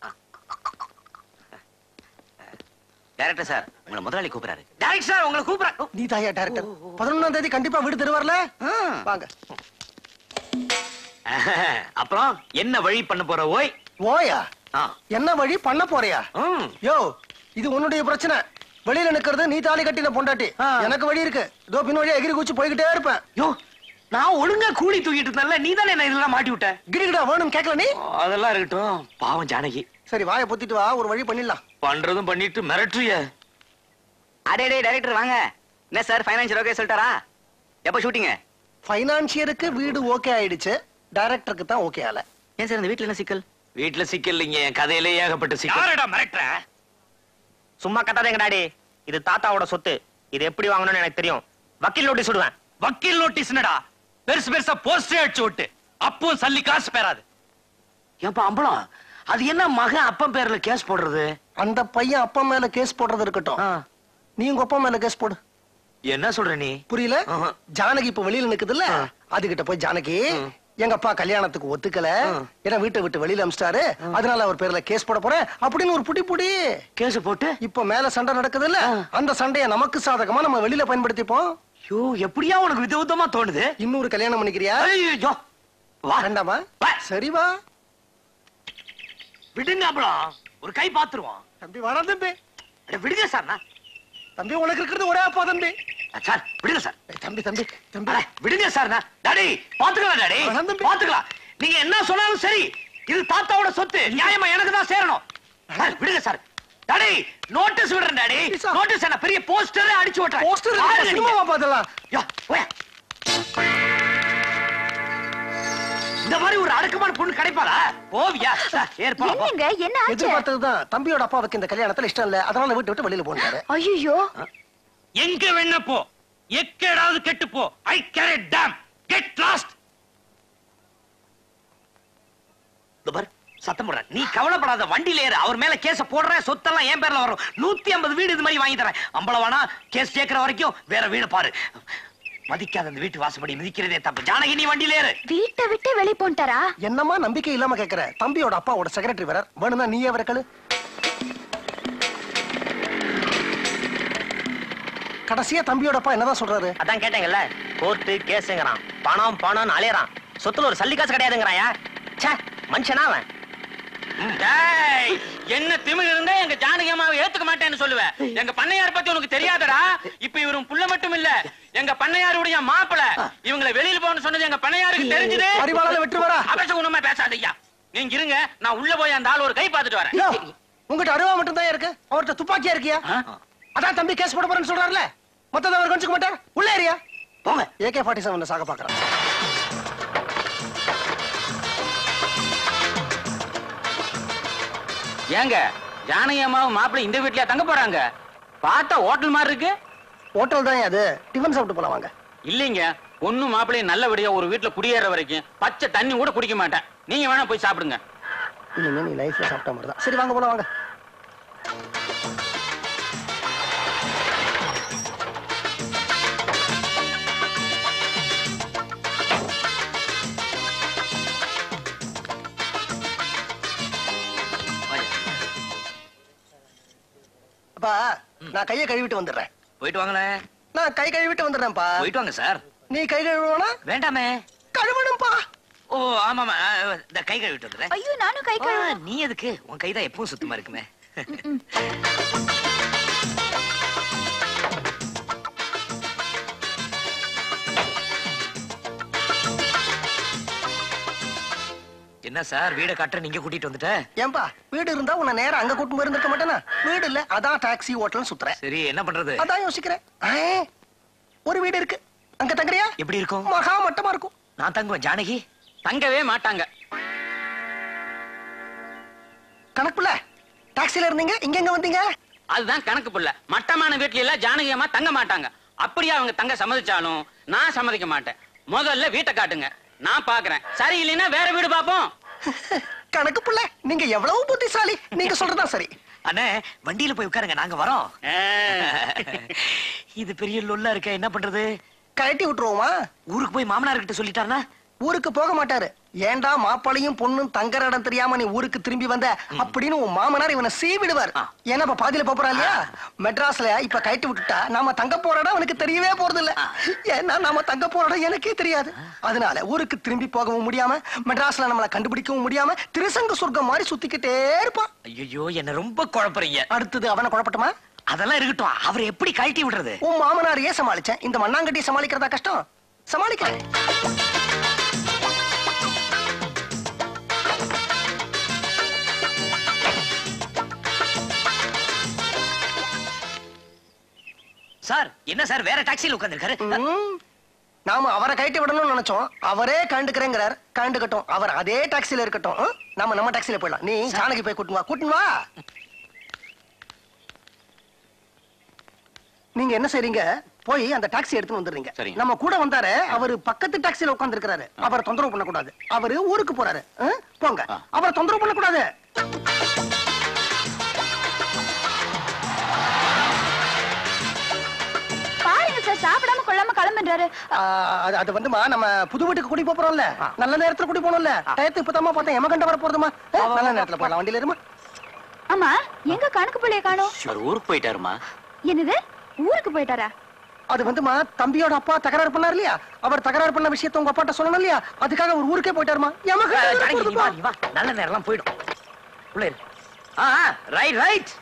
டைரக்டர் சார் உங்களை முதலாளி கூப்பிடுறாரு டைரக்டர் சார் உங்களை கூப்பிடுறாரு நீ தாயா டைரக்டர் பதினொன்னாம் தேதி கண்டிப்பா வீடு தருவார்ல வாங்க அப்புறம் என்ன வழி பண்ண போற ஓய் ஓயா ஆ. என்ன வழி பண்ண போறியா ம். யோ இது உன்னுடைய பிரச்சனை வெளியில நிக்கிறது நீ தாலி கட்டின பொண்டாட்டி ஆ. எனக்கு வழி இருக்கு இதோ பின் வழியா எகிரி குச்சி போய்கிட்டே இருப்பேன் யோ நான் ஒழுங்கா கூலி தூக்கிட்டு இருந்தேன்ல நீ தானே என்ன இதெல்லாம் மாட்டி விட்ட கிடிகிடா வேணும் கேட்கல நீ அதெல்லாம் இருக்கட்டும் பாவம் ஜானகி சரி வாயை பொத்திட்டு வா ஒரு வழி பண்ணிடலாம் பண்றதும் பண்ணிட்டு மிரட்டுறிய அடே டே டைரக்டர் வாங்க என்ன சார் ஃபைனான்சியல் ஓகே சொல்லிட்டாரா எப்ப ஷூட்டிங்க ஃபைனான்சியருக்கு வீடு ஓகே ஆயிடுச்சு டைரக்டருக்கு தான் ஓகே ஆல ஏன் சார் இந்த வீட்ல என்ன சிக்கல் வீட்டுல சிக்கல் இல்லைங்க என் கதையிலே ஏகப்பட்ட சிக்கல் யாரடா மிரட்டுற சும்மா கத்தாதேங்க டாடி இது தாத்தாவோட சொத்து இது எப்படி வாங்கணும்னு எனக்கு தெரியும் வக்கீல் நோட்டீஸ் விடுவேன் வக்கீல் நோட்டீஸ் என்னடா பெருசு பெருசா போஸ்டர் அடிச்சு விட்டு அப்பவும் சல்லி காசு பெறாது ஏப்பா அம்பளம் அது என்ன மகன் அப்பன் பேர்ல கேஸ் போடுறது அந்த பையன் அப்பா மேல கேஸ் போடுறது இருக்கட்டும் நீ உங்க அப்பா மேல கேஸ் போடு என்ன சொல்ற நீ புரியல ஆஹா. ஜானகி இப்ப வெளியில நிக்குதுல்ல அதுகிட்ட போய் ஜானகி எங்க அப்பா கல்யாணத்துக்கு ஒத்துக்கல ஏன்னா வீட்டை விட்டு வெளியில அமிச்சிட்டாரு அதனால அவர் பேர்ல கேஸ் போட போறேன் அப்படின்னு ஒரு புடி புடி கேஸ் போட்டு இப்ப மேல சண்டை நடக்குது இல்ல அந்த சண்டைய நமக்கு சாதகமா நம்ம வெளியில பயன்படுத்திப்போம் ஐயோ எப்படியா உனக்கு விதவிதமா தோணுது இன்னொரு கல்யாணம் பண்ணிக்கிறியா ஐயோ வா வேண்டாமா வா. சரி வா விடுங்க அம்பளம் ஒரு கை பாத்துருவோம் தம்பி வேணாம் தம்பி அட, விடுங்க சார் நான். தம்பி உனக்கு இருக்கிறது ஒரே அப்பா தம்பி சார் விடுங்க சார் ஏய், தம்பி தம்பி தம்பி அட, விடுங்க சார் நான். டாடி பாத்துக்கலாம் டாடி வேணாம் தம்பி. பாத்துக்கலாம் நீங்க என்ன சொன்னாலும் சரி இது தாத்தாவோட சொத்து நியாயமா எனக்கு தான் சேரணும் சார், விடுங்க சார் டாடி நோட்டீஸ் விடுறேன் டாடி Please, sir. நோட்டீஸ் என்ன பெரிய போஸ்டர் அடிச்சு ஓட்டுறேன் போஸ்டர் பாருங்க நீங்க. சினிமாவா பார்த்தலாம் யா, போயா. இந்த மாதிரி ஒரு அடக்கமான பொண்ணு கிடைப்பாளா போவியா சார், ஏற்பாடு போ. என்னங்க என்ன ஆச்சு எதிர்பார்த்ததுதான் தம்பியோட அப்பாவுக்கு இந்த கல்யாணத்துல இஷ்டம் இல்ல அதனால வீட்டை விட்டு வெளியில போனாரு ஐயோ எங்க வேணா போ எக்கேடாவது கெட்டு போ I care damn get lost பார் சத்தம் போடுற நீ கவலைப்படாத வண்டியில ஏறு அவர் மேல கேஸ போடுறேன் சொத்தெல்லாம் என் பேர்ல வரும் நூத்தி ஐம்பது வீடு இது மாதிரி வாங்கி தரேன் அம்பளவானா கேஸ் கேட்கிற வரைக்கும் வேற வீடு பாரு மதிக்காத அந்த வீட்டு வாசப்படி மிதிக்கிறதே தப்பு ஜானகி நீ வண்டியில ஏறு வீட்டை விட்டு வெளிய போன்ட்டாரா என்னமா நம்பிக்கை இல்லாம கேக்குற தம்பியோட அப்பாவோட செக்ரட்டரி வேற வேணும்னா நீயே வர கழு கடைசியா தம்பியோட அப்பா என்னதான் சொல்றாரு அதான் கேட்டேங்கல்ல கோர்ட்டு கேஸுங்கிறான் பணம் பணம்னு அலையறான் சொத்துல ஒரு சல்லி காசு கிடையாதுங்கிறாயா ச்சே மனுஷனா அவன் டேய், என்ன திமிர் இருந்தா எங்க ஜானகி அம்மாவை ஏத்துக்க மாட்டேன்னு சொல்லுவேன் எங்க பண்ணையார் பத்தி உனக்கு தெரியாதடா இப்ப இவரும் புள்ள மட்டும் இல்ல எங்க பண்ணையாருடைய மாப்பிள இவங்களை வெளியில போகணும்னு சொன்னது எங்க பண்ணையாருக்கு தெரிஞ்சது அறிவாளால வெற்றி வரா அபச உண்மை பேசாதய்யா நீங்க இருங்க நான் உள்ள போய் அந்த ஆள் ஒரு கை பார்த்துட்டு வரேன் யோ, உங்ககிட்ட அருவா மட்டும் தான் இருக்கு அவர்கிட்ட துப்பாக்கியா இருக்கியா அதான் தம்பி கேஸ் போட போறேன்னு சொல்றாருல மத்தத அவர் கணிச்சுக்க மாட்டார் உள்ள ஏரியா போங்க ஏகே ஃபார்ட்டி செவன் சாக பாக்குறான் ஏங்க ஜானகி அம்மாவும் மாப்பிள இந்த வீட்லயா தங்க போறாங்க பார்த்தா ஹோட்டல் மாதிரி இருக்கு ஹோட்டல் தான் அது டிஃபன் சாப்பிட்டு போலாம் வாங்க இல்லைங்க பொண்ணு மாப்பிளையும் நல்லபடியா ஒரு வீட்டுல குடியேற வரைக்கும் பச்சை தண்ணி கூட குடிக்க மாட்டேன் நீங்க வேணா போய் சாப்பிடுங்க இனிமே நீ லைஃப்ல சாப்பிட்ட மாதிரி தான் சரி வாங்க போலாம் வாங்க அப்பா நான் கையை கழுவிட்டு வந்துடுறேன் போயிட்டு வாங்களேன் நான் கை கழுவிட்டு வந்துடுறேன்ப்பா போயிட்டு வாங்க சார் நீ கை கழுவனா வேண்டாமே கழுவணும்பா ஓ ஆமாமா அஹ், இந்த கை கழுவிட்டு வந்துடுறேன் ஐயோ நானும் கை ஆ, கழுவ நீ எதுக்கு உன் கைதான் எப்பவும் சுத்தமா இருக்குமே என்ன சார் வீட கட்டுற நீங்க கூட்டிட்டு வந்துட்ட ஏன்பா வீடு இருந்தா உன்னை நேரா அங்க கூட்டு போயிருந்திருக்க மாட்டேனா வீடு இல்ல அதான் டாக்ஸி ஹோட்டல்னு சுத்துறேன் சரி என்ன பண்றது அதான் யோசிக்கிறேன் ஆ, ஒரு வீடு இருக்கு அங்க தங்குறியா எப்படி இருக்கும் மகா மட்டமா இருக்கும் நான் தங்குவேன் ஜானகி தங்கவே மாட்டாங்க கணக்குல டாக்ஸில இருந்தீங்க இங்க எங்க வந்தீங்க அதுதான் கணக்கு புள்ள மட்டமான வீட்ல எல்லாம் ஜானகி அம்மா தங்க மாட்டாங்க அப்படியே அவங்க தங்க சம்மதிச்சாலும் நான் சம்மதிக்க மாட்டேன் முதல்ல வீட்டை காட்டுங்க நான் பாக்குறேன் சரி இல்லைன்னா வேற வீடு பாப்போம் கணக்கு புள்ள நீங்க எவ்வளவு புத்திசாலி நீங்க சொல்றதா சரி அண்ணே வண்டியில போய் உட்காருங்க நாங்க வரோம் இது பெரிய லொல்லா இருக்க என்ன பண்றது கழட்டி விட்டுருவோமா ஊருக்கு போய் மாமனார் கிட்ட சொல்லிட்டாருன்னா ஊருக்கு போக மாட்டாரு ஏன்டா மாப்பாளையும் பொண்ணும் தங்குற இடம் தெரியாம நீ ஊருக்கு திரும்பி வந்த அப்படின்னு உன் மாமனார் இவனை சீவிடுவார் ஆ. ஏன்னா இப்ப பாதியில போறா இல்லையா மெட்ராஸ்ல இப்ப கைட்டு விட்டுட்டா நாம தங்க போற இடம் அவனுக்கு தெரியவே போறது இல்ல ஏன்னா நாம தங்க போற இடம் எனக்கே தெரியாது அதனால ஊருக்கு திரும்பி போகவும் முடியாம மெட்ராஸ்ல நம்மள கண்டுபிடிக்கவும் முடியாம திருசங்க சொர்க்கம் மாதிரி சுத்திக்கிட்டே இருப்பான் ஐயோ என்ன ரொம்ப குழப்பறீங்க அடுத்தது அவனை குழப்பட்டுமா அதெல்லாம் இருக்கட்டும் அவரை எப்படி கழட்டி விடுறது உன் மாமனாரையே சமாளிச்சேன் இந்த மண்ணாங்கட்டி சமாளிக்கிறதா கஷ்டம் சமாளிக்கிறேன் சார் என்ன சார் வேற டாக்ஸில உட்கார்ந்திருக்காரு ம். நாம அவரை கைட்டு விடணும்னு நினைச்சோம் அவரே கண்டுக்கிறேங்கிறார் கண்டுக்கட்டும் அவர் அதே டாக்ஸில இருக்கட்டும் ம்? நாம நம்ம டாக்ஸில போயிடலாம் நீ ஜானகி போய் கூட்டின்னு வா கூட்டின்னு வா நீங்க என்ன செய்றீங்க போய் அந்த டாக்ஸி எடுத்துன்னு வந்துடுறீங்க சரிங்க. நம்ம கூட வந்தாரு அவரு பக்கத்து டாக்ஸில உட்கார்ந்து இருக்காரு அவரை தொந்தரவு பண்ணக்கூடாது அவரு ஊருக்கு போறாரு ம்? போங்க அவரை தொந்தரவு பண்ணக்கூடாது பாருங்க சார் சாப்பிடாம கொள்ளாம கிளம்புறாரு ஆ, அது அது வந்துமா நம்ம புது வீட்டுக்கு கூட்டி போறோம்ல நல்ல நேரத்துல கூட்டி போனோம்ல டயத்துக்கு இப்பதாம்மா பார்த்தேன் எமகண்ட வர போறதுமா நல்ல நேரத்துல போகலாம் வண்டியில இருமா ஆமா எங்க கணக்கு பிள்ளைய காணோம் அவர் ஊருக்கு போயிட்டாருமா என்னது ஊருக்கு போயிட்டாரா அது வந்துமா தம்பியோட அப்பா தகராறு பண்ணாரு இல்லையா அவர் தகராறு பண்ண விஷயத்த உங்க அப்பாட்ட சொல்லணும் இல்லையா அதுக்காக ஒரு ஊருக்கே போயிட்டாருமா எமகண்ட வர ஜானகி நீ வா போறதுப்பா. நீ வா நல்ல நேரம்லாம் போயிடும் உள்ள இரு ஆ ரைட் ரைட்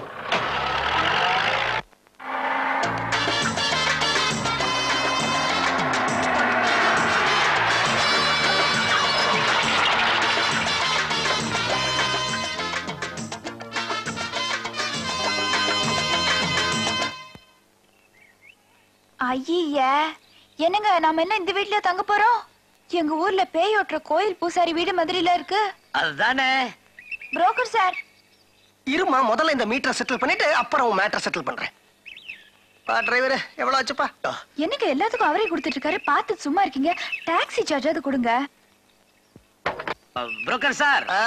ஐய என்னங்க நாம என்ன இந்த வீட்லயா தங்க போறோம் எங்க ஊர்ல பேய் ஓட்டுற கோயில் பூசாரி வீடு மதுரையில இருக்கு அதுதானே புரோக்கர் சார் இருமா முதல்ல இந்த மீட்டரை செட்டில் பண்ணிட்டு அப்புறம் உன் மேட்டரை செட்டில் பண்றேன் பா டிரைவர் எவ்வளவு ஆச்சுப்பா என்னங்க எல்லாத்துக்கும் அவரே கொடுத்துட்டு இருக்காரு பார்த்து சும்மா இருக்கீங்க டாக்ஸி சார்ஜாவது கொடுங்க புரோக்கர் சார் ஆ,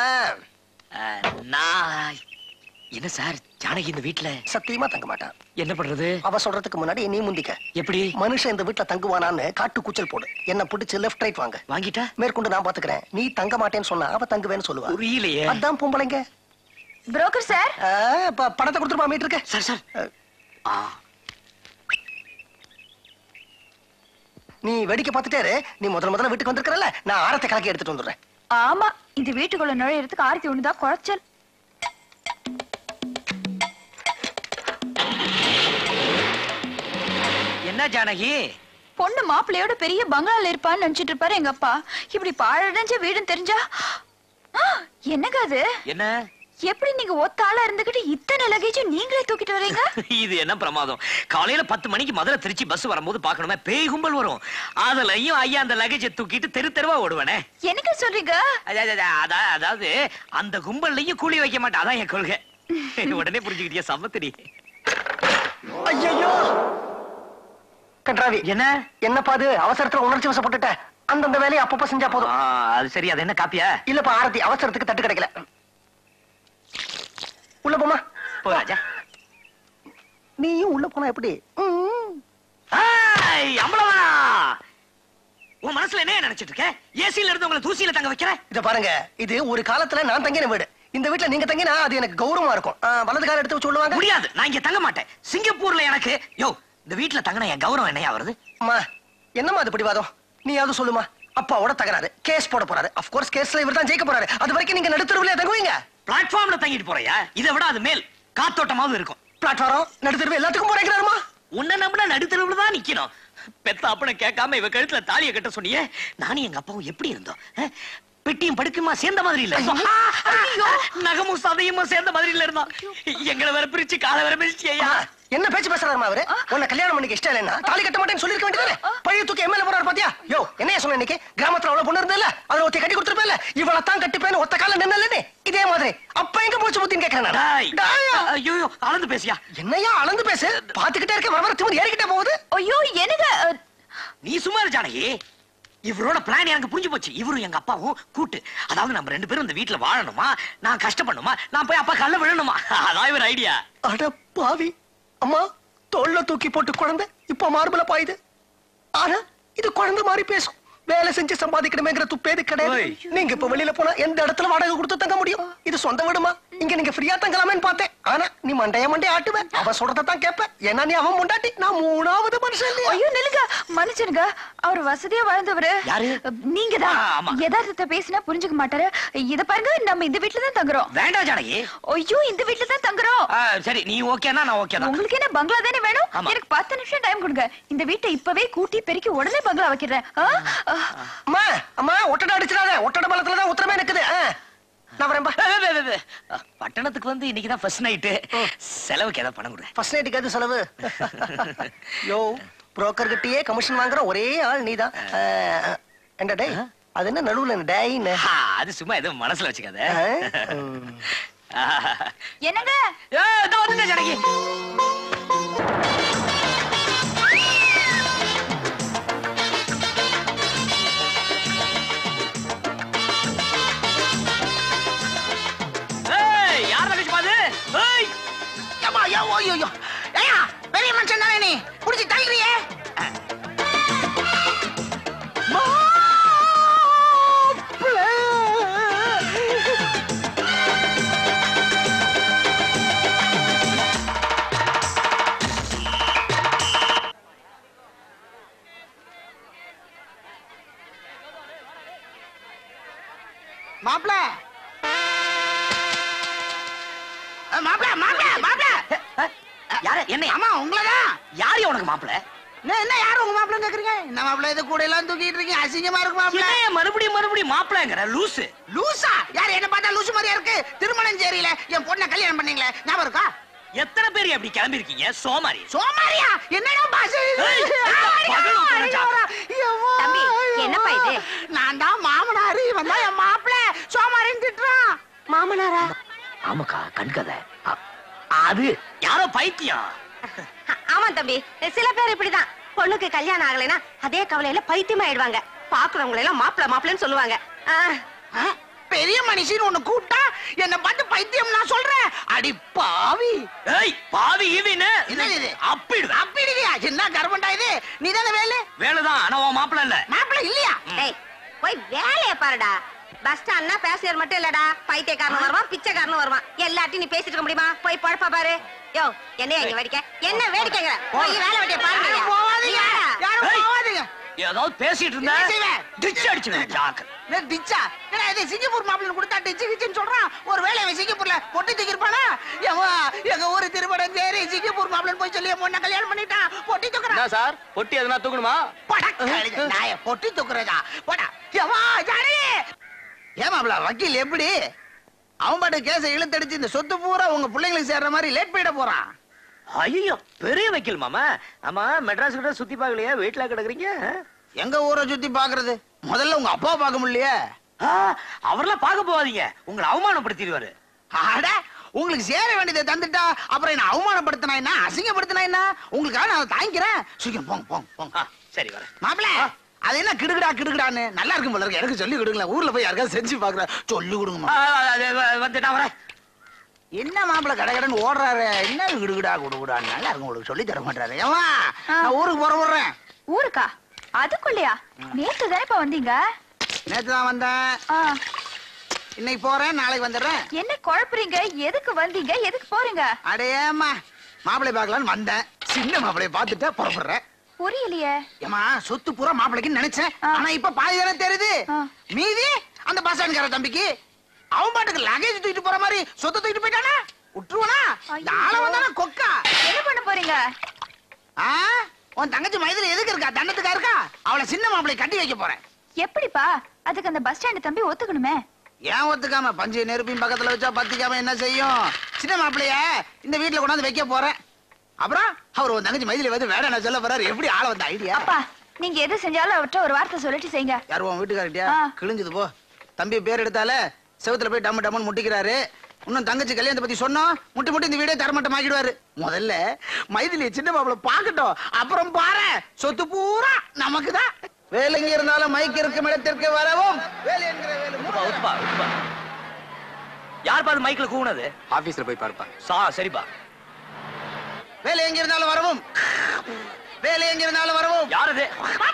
நான் என்ன சார் ஜானகி இந்த வீட்ல சத்தியமா தங்க மாட்டான் என்ன பண்றது அவ சொல்றதுக்கு முன்னாடி நீ முந்திக்க எப்படி மனுஷன் இந்த வீட்டுல தங்குவானான்னு காட்டு கூச்சல் போடு என்ன பிடிச்சு லெஃப்ட் ரைட் வாங்க வாங்கிட்டா மேற்கொண்டு நான் பாத்துக்கிறேன் நீ தங்க மாட்டேன்னு சொன்னா அவ தங்குவேன்னு சொல்லுவா புரியலையே அதான் பொம்பளைங்க புரோக்கர் சார் ஆ, இப்ப பணத்தை கொடுத்துருப்பா மீட்டருக்கு சார் சார் ஆ நீ வேடிக்கை பார்த்துட்டே இரு. நீ முதல்ல முதல்ல வீட்டுக்கு வந்திருக்கிறல்ல நான் ஆரத்தை கலக்கி எடுத்துட்டு வந்துடுறேன் ஆமா இந்த வீட்டுக்குள்ள நுழையறதுக்கு ஆர்த்தி ஒண்ணுதான் குறைச்சல் என்ன ஜானகி பொண்ணு மாப்பிள்ளையோட பெரிய பங்களால இருப்பான்னு நினைச்சிட்டு இருப்பாரு எங்க அப்பா இப்படி பாழடைஞ்ச வீடுன்னு தெரிஞ்சா ஆ, என்னங்க அது என்ன எப்படி நீங்க ஒத்த ஆளா இருந்துகிட்டு இத்தனை லகேஜும் நீங்களே தூக்கிட்டு வரீங்க இது என்ன பிரமாதம் காலையில பத்து மணிக்கு மதுரை திருச்சி பஸ் வரும்போது பார்க்கணுமே பேய் கும்பல் வரும் அதுலயும் ஐயா அந்த லகேஜை தூக்கிட்டு தெரு தெருவா ஓடுவானே என்னங்க சொல்றீங்க அத- அத- அதா- அதாவது அந்த கும்பல்லையும் கூலி வைக்க மாட்டேன் அதான் என் கொள்கை உடனே புரிஞ்சுக்கிட்டியா சமத்தடி ஐயோ கன்றாவி என்ன என்னப்பா அது அவசரத்துல உணர்ச்சி வசப்பட்டுட்ட அந்தந்த வேலையை அப்பப்ப செஞ்சா ஆ, போதும் அது சரி அது என்ன காப்பியா இல்லப்பா ஆரத்தி அவசரத்துக்கு தட்டு கிடைக்கல உள்ள போமா போ ராஜா நீயும் உள்ள போனா எப்படி ம். ஏய், அம்பலவாணா! உன் மனசுல என்ன நினைச்சிட்டு இருக்க ஏசில இருந்து உங்களை தூசியில தங்க வைக்கிற இத பாருங்க இது ஒரு காலத்துல நான் தங்கின வீடு இந்த வீட்டுல நீங்க தங்கினா அது எனக்கு கௌரவமா இருக்கும் ஆ, வலது கால எடுத்து வச்சு சொல்லுவாங்க முடியாது நான் இங்க தங்க மாட்டேன் சிங்கப்பூர்ல எனக்கு யோ இந்த வீட்டுல தங்கின என் கௌரவம் என்னையா வருது அம்மா என்னம்மா அது பிடிவாதம் நீ யாவது சொல்லுமா அப்பாவோட தகராறு கேஸ் போட போறாரு அப்கோர்ஸ் கேஸ்ல இவர் தான் ஜெயிக்க போறாரு அது வரைக்கும் நீங்க நடுத்தருவிலே தங்குவீங்க பிளாட்ஃபார்ம்ல தங்கிட்டு போறியா இதை விட அது மேல் காத்தோட்டமாவும் இருக்கும் பிளாட்ஃபாரம் நடுத்தருவு எல்லாத்துக்கும் போறேங்கிறாருமா உன்னை நம்பினா நடுத்தரவுல தான் நிக்கணும் பெத்த அப்பனை கேட்காம இவ கழுத்துல தாலியை கட்ட சொன்னியே நானும் எங்க அப்பாவும் எப்படி இருந்தோம் அஹ்? பெட்டியும் படுக்குமா சேர்ந்த மாதிரி இல்ல நகமும் சதையுமா சேர்ந்த மாதிரி இல்ல இருந்தான் எங்களை வேற பிரிச்சு காலை வேற பிரிச்சு ஐயா அம்மா, என்ன பேச்சு பேசுறாருமா அவரு உன்னை கல்யாணம் பண்ணிக்க இஷ்டம் இல்லைன்னா தாலி கட்ட மாட்டேன்னு சொல்லிருக்க வேண்டியதானே பழைய தூக்கி எம்எல்ஏ போறாரு பாத்தியா யோ என்னைய சொன்ன இன்னைக்கு கிராமத்துல அவ்வளவு பொண்ணு இருந்தல அதுல ஒருத்தி கட்டி கொடுத்துருப்பேன்ல இவளை தான் கட்டிப்பேன்னு ஒத்த கால நின்னலே இதே மாதிரி அப்ப எங்க போச்சு புத்தின்னு கேட்கறேன் நான். டாய். டாயா? ஐயோ அளந்து பேசியா என்னையா அளந்து பேசு பாத்துக்கிட்டே இருக்க வர வர திமிரு ஏறிக்கிட்டே போகுது ஐயோ எனக்கு அஹ், நீ சும்மா இரு ஜானகி இவரோட பிளான் எனக்கு புரிஞ்சு போச்சு இவரும் எங்க அப்பாவும் கூட்டு அதாவது நம்ம ரெண்டு பேரும் இந்த வீட்டுல வாழணுமா நான் கஷ்டப்படணுமா நான் போய் அப்பா கல்ல விழணுமா அதான் இவர் ஐடியா அட பாவி அம்மா தோல்ல தூக்கி போட்டு குழந்தை இப்ப மார்பல பாயுது ஆனா இது குழந்தை மாதிரி பேசும் வேலை செஞ்சு சம்பாதிக்கணுமேங்கிற துப்பேது கிடையாது ஓய். நீங்க இப்ப வெளியில போனா எந்த இடத்துல வாடகை கொடுத்து தங்க முடியும் இது சொந்த வீடுமா இங்க நீங்க ஃப்ரீயா தங்கலாமேன்னு பார்த்தேன் ஆனா நீ மண்டைய மண்டைய ஆட்டுவ அவ சொல்றதை தான் கேட்ப ஏன்னா நீ அவன் முண்டாட்டி நான் மூணாவது மனுஷன் இல்லையா? ஐயோ நில்லுங்க மன்னிச்சிருங்க அவர் வசதியா வாழ்ந்தவரு யாரு? நீங்க தான் ஆ, ஆமா. யதார்த்தத்தை பேசினா புரிஞ்சுக்க மாட்டாரு இத பாருங்க நம்ம இந்த வீட்ல தான் தங்குறோம் வேண்டாம் ஜானகி ஐயோ இந்த வீட்ல தான் தங்குறோம் ஆ, சரி நீ ஓகேனா நான் ஓகே தான் உங்களுக்கு என்ன பங்களா தானே வேணும் ஆமா. எனக்கு பத்து நிமிஷம் டைம் கொடுங்க இந்த வீட்டை இப்பவே கூட்டி பெருக்கி உடனே பங்களா வைக்கிறேன் ஆ? ஆ. அம்மா அம்மா ஒட்டடை அடிச்சிடாத ஒட்டடை பலத்துல தான் உத்தரமே நிக்குது ஆ. நான் வரேன்பா வே, வே, வே, வே. பட்டணத்துக்கு வந்து இன்னைக்கு தான் ஃபர்ஸ்ட் நைட்டு செலவுக்கு ஏதாவது பணம் கொடு ஃபர்ஸ்ட் நைட்டுக்கு அது செலவு யோ புரோக்கர் கிட்டயே கமிஷன் வாங்குற ஒரே ஆள் நீதான் அஹ், என்ன டேய் அது என்ன நடுவுல டேய்னு ஆ, அது சும்மா எதுவும் மனசுல வச்சுக்காத ஆ? ம். என்னங்க ஏ, இதோ வந்துட்டேன் ஜானகி ஏய், யார் தங்கச்சி பாது? ஏய், ஏம்மா, ஐயோ, ஐயோ, ஐயோ. ஏய்யா, பெரிய மனுஷன் தானே நீ புடிச்சு தள்ளுறியே மாப்பிள மாப்பிள மாப்பிள மாப்பிள யாரு என்ன ஆமா உங்களதான் யாரு உனக்கு மாப்பிள்ள என்ன என்ன யாரு உங்க மாப்பிள கேக்குறீங்க என்ன மாப்பிள இது கூட எல்லாம் தூக்கிட்டு இருக்கீங்க அசிங்கமா இருக்கு மாப்பிள என்னைய மறுபடியும் மறுபடியும் மாப்பிள்ளங்கிற லூசு லூசா யார் என்ன பார்த்தா லூசு மாதிரியா இருக்கு திருமணம் சேரியில என் பொண்ணை கல்யாணம் பண்ணீங்களே ஞாபகம் இருக்கா எத்தனை பேர் அப்படி கிளம்பி இருக்கீங்க சோமாரி சோமாரியா என்னடா பாசு ஏய், பகல் உட்கார்ந்து தம்பி, என்னப்பா இது? நான் தான் மாமனாரு இவன் தான் என் மாப்பிள சோமாரின்னு திட்டுறான் மாமனாரா ஆமாக்கா கண்கதை அ- அது யாரோ பைத்தியம் ஆ- ஆமா தம்பி சில பேர் இப்படிதான் பொண்ணுக்கு கல்யாணம் ஆகலைன்னா அதே கவலையில பைத்தியம் ஆயிடுவாங்க பாக்குறவங்களை எல்லாம் மாப்பிள மாப்பிளன்னு சொல்லுவாங்க ஆ, ஆ? பெரிய மனுஷன் ஒண்ணு கூப்பிட்டா என்ன பார்த்து பைத்தியம் நான் சொல்றேன் அடி பாவி ஏய் பாவி ஈவின்னு என்னது இது? அப்பிடுவேன் அப்படியா என்ன கர்மண்டா இது நீ தானே வேலு வேலைதான் ஆனா உன் மாப்பிள்ள இல்ல மாப்பிள இல்லையா டேய் போய் வேலைய பாருடா பஸ் ஸ்டாண்ட்னா பேசியர் மட்டும் இல்லடா பைத்தியக்காரனும் வருவான் பிச்சைக்காரனும் வருவான் எல்லாத்தையும் நீ பேசிட்டு இருக்க முடியுமா போய் பழப்பா பாரு யோ என்னையா இங்க வேடிக்கை என்ன வேடிக்கைங்க போய் வேலை வெட்டிய பாருங்க யாரும் போவாதீங்க யாரும் ஏய். போவாதீங்க ஏதாவது பேசிட்டு இருந்தா என்ன செய்வேன்? டிச் அடிச்சுடுவேன் ஜாக்கு என்ன டிச்சா என்ன இது சிங்கப்பூர் மாப்பிள்ளை கொடுத்தா டிச்சு கிச்சுன்னு சொல்றான் ஒரு வேலை அவன் சிங்கப்பூர்ல பொட்டி தூக்கிருப்பானா எவா எங்க ஊரு திருமணம் சேரி சிங்கப்பூர் மாப்பிள்ளை போய் சொல்லி என் பொண்ணை கல்யாணம் பண்ணிட்டான் பொட்டி தூக்குறான் சார் பொட்டி எதனா தூக்கணுமா போடா, கழுதை நாய பொட்டி தூக்குறதா போடா எவா ஜானி ஏன் மாப்பிள்ள வக்கீல் எப்படி அவன் பாட்டு கேஸை இழுத்தடிச்சு இந்த சொத்து பூரா உங்க பிள்ளைங்களுக்கு சேர்ற மாதிரி லேட் போயிட போறான் ஐயோ பெரிய வைக்கல் மாமா ஆமா மெட்ராஸ் கிட்ட சுத்தி பார்க்கலையா வீட்டுல கிடக்குறீங்க எங்க ஊரை சுத்தி பாக்குறது முதல்ல உங்க அப்பாவை பார்க்க முடியலையே ஆ, அவரெல்லாம் பார்க்க போகாதீங்க உங்களை அவமானப்படுத்திடுவாரு அட உங்களுக்கு சேர வேண்டியதை தந்துட்டா அப்புறம் என்ன அவமானப்படுத்தினா என்ன அசிங்கப்படுத்தினா என்ன உங்களுக்காக நான் அதை தாங்கிக்கிறேன் சீக்கிரம் போங்க போங்க போங்க ஆ, சரி வரேன் மாப்பிள அது என்ன கிடுகுடா கிடுகுடான்னு நல்லா இருக்கும் போல இருக்கு எனக்கு சொல்லி கொடுங்களேன் ஊர்ல போய் யாருக்காவது செஞ்சு பாக்குறேன் சொல்லி கொடுங்க ஆ, அது, வ- வந்து நான் வரேன் என்ன மாப்பிள கடை கடைன்னு ஓடுறாரு என்ன கிடுகுடா குடுகுடான்னு நல்லா இருக்கும் உங்களுக்கு சொல்லி தர மாட்டாரு ஏமா நான் ஊருக்கு போற போடுறேன் ஊருக்கா அதுக்குள்ளயா நேத்து தானே இப்ப வந்தீங்க நேத்து தான் வந்தேன் ஆ, இன்னைக்கு போறேன் நாளைக்கு வந்துடுறேன் என்ன குழப்புறீங்க எதுக்கு வந்தீங்க எதுக்கு போறீங்க அடையேம்மா மாப்பிள்ளை பார்க்கலான்னு வந்தேன் சின்ன மாப்பிள்ளைய பார்த்துட்டா புறப்படுறேன் புரியலையே ஏமா சொத்து பூரா மாப்பிள்ளைக்குன்னு நினைச்சேன் ஆ. ஆனா இப்ப பாதி தானே தெரியுது ஆ. மீதி அந்த பஸ் ஸ்டாண்ட்கார தம்பிக்கு அவன் பாட்டுக்கு லகேஜ் தூக்கிட்டு போற மாதிரி சொத்தை தூக்கிட்டு போயிட்டானா விட்டுருவானா ஐயோ. நாள வந்தானா கொக்கா என்ன பண்ண போறீங்க ஆ உன் தங்கச்சி மைதில எதுக்கு இருக்கா தண்டத்துக்கா இருக்கா அவளை சின்ன மாப்பிள்ளை கட்டி வைக்க போறேன் எப்படிப்பா அதுக்கு அந்த பஸ் ஸ்டாண்ட் தம்பி ஒத்துக்கணுமே ஏன் ஒத்துக்காம பஞ்சு நெருப்பியும் பக்கத்துல வச்சா பத்திக்காம என்ன செய்யும் சின்ன மாப்பிள்ளைய இந்த வீட்டுல கொண்டாந்து வைக்க போறேன் அப்புறம் அவர் உன் தங்கச்சி மைதில வந்து வேற என்ன சொல்ல போறாரு எப்படி ஆள வந்த ஐடியா அப்பா நீங்க எது செஞ்சாலும் அவர்கிட்ட ஒரு வார்த்தை சொல்லிட்டு செய்யுங்க யார் உன் வீட்டுக்காரட்டியா ஆ. கிழிஞ்சது போ தம்பி பேர் எடுத்தால செவுத்துல போய் டம்மு டம்முன்னு முட்டிக்கிறாரு இன்னும் தங்கச்சி கல்யாணத்தை பத்தி சொன்னோம் முட்டி முட்டி இந்த வீடே தரமட்டம் ஆக்கிடுவாரு முதல்ல மைதிலி சின்ன மாப்பிள பாக்கட்டும் அப்புறம் பாரு சொத்து பூரா நமக்கு தான் வேலைங்க இருந்தாலும் மைக் இருக்கும் இடத்திற்கு வரவும் வேலை என்கிற வேலை உத்துப்பா, உத்துப்பா, உத்துப்பா. யார் பாது மைக்ல கூவுனது ஆபீஸ்ல போய் பாருப்பா சா சரிப்பா வேலை எங்க இருந்தாலும் வரவும் வேலை எங்க இருந்தாலும் வரவும் யார் அது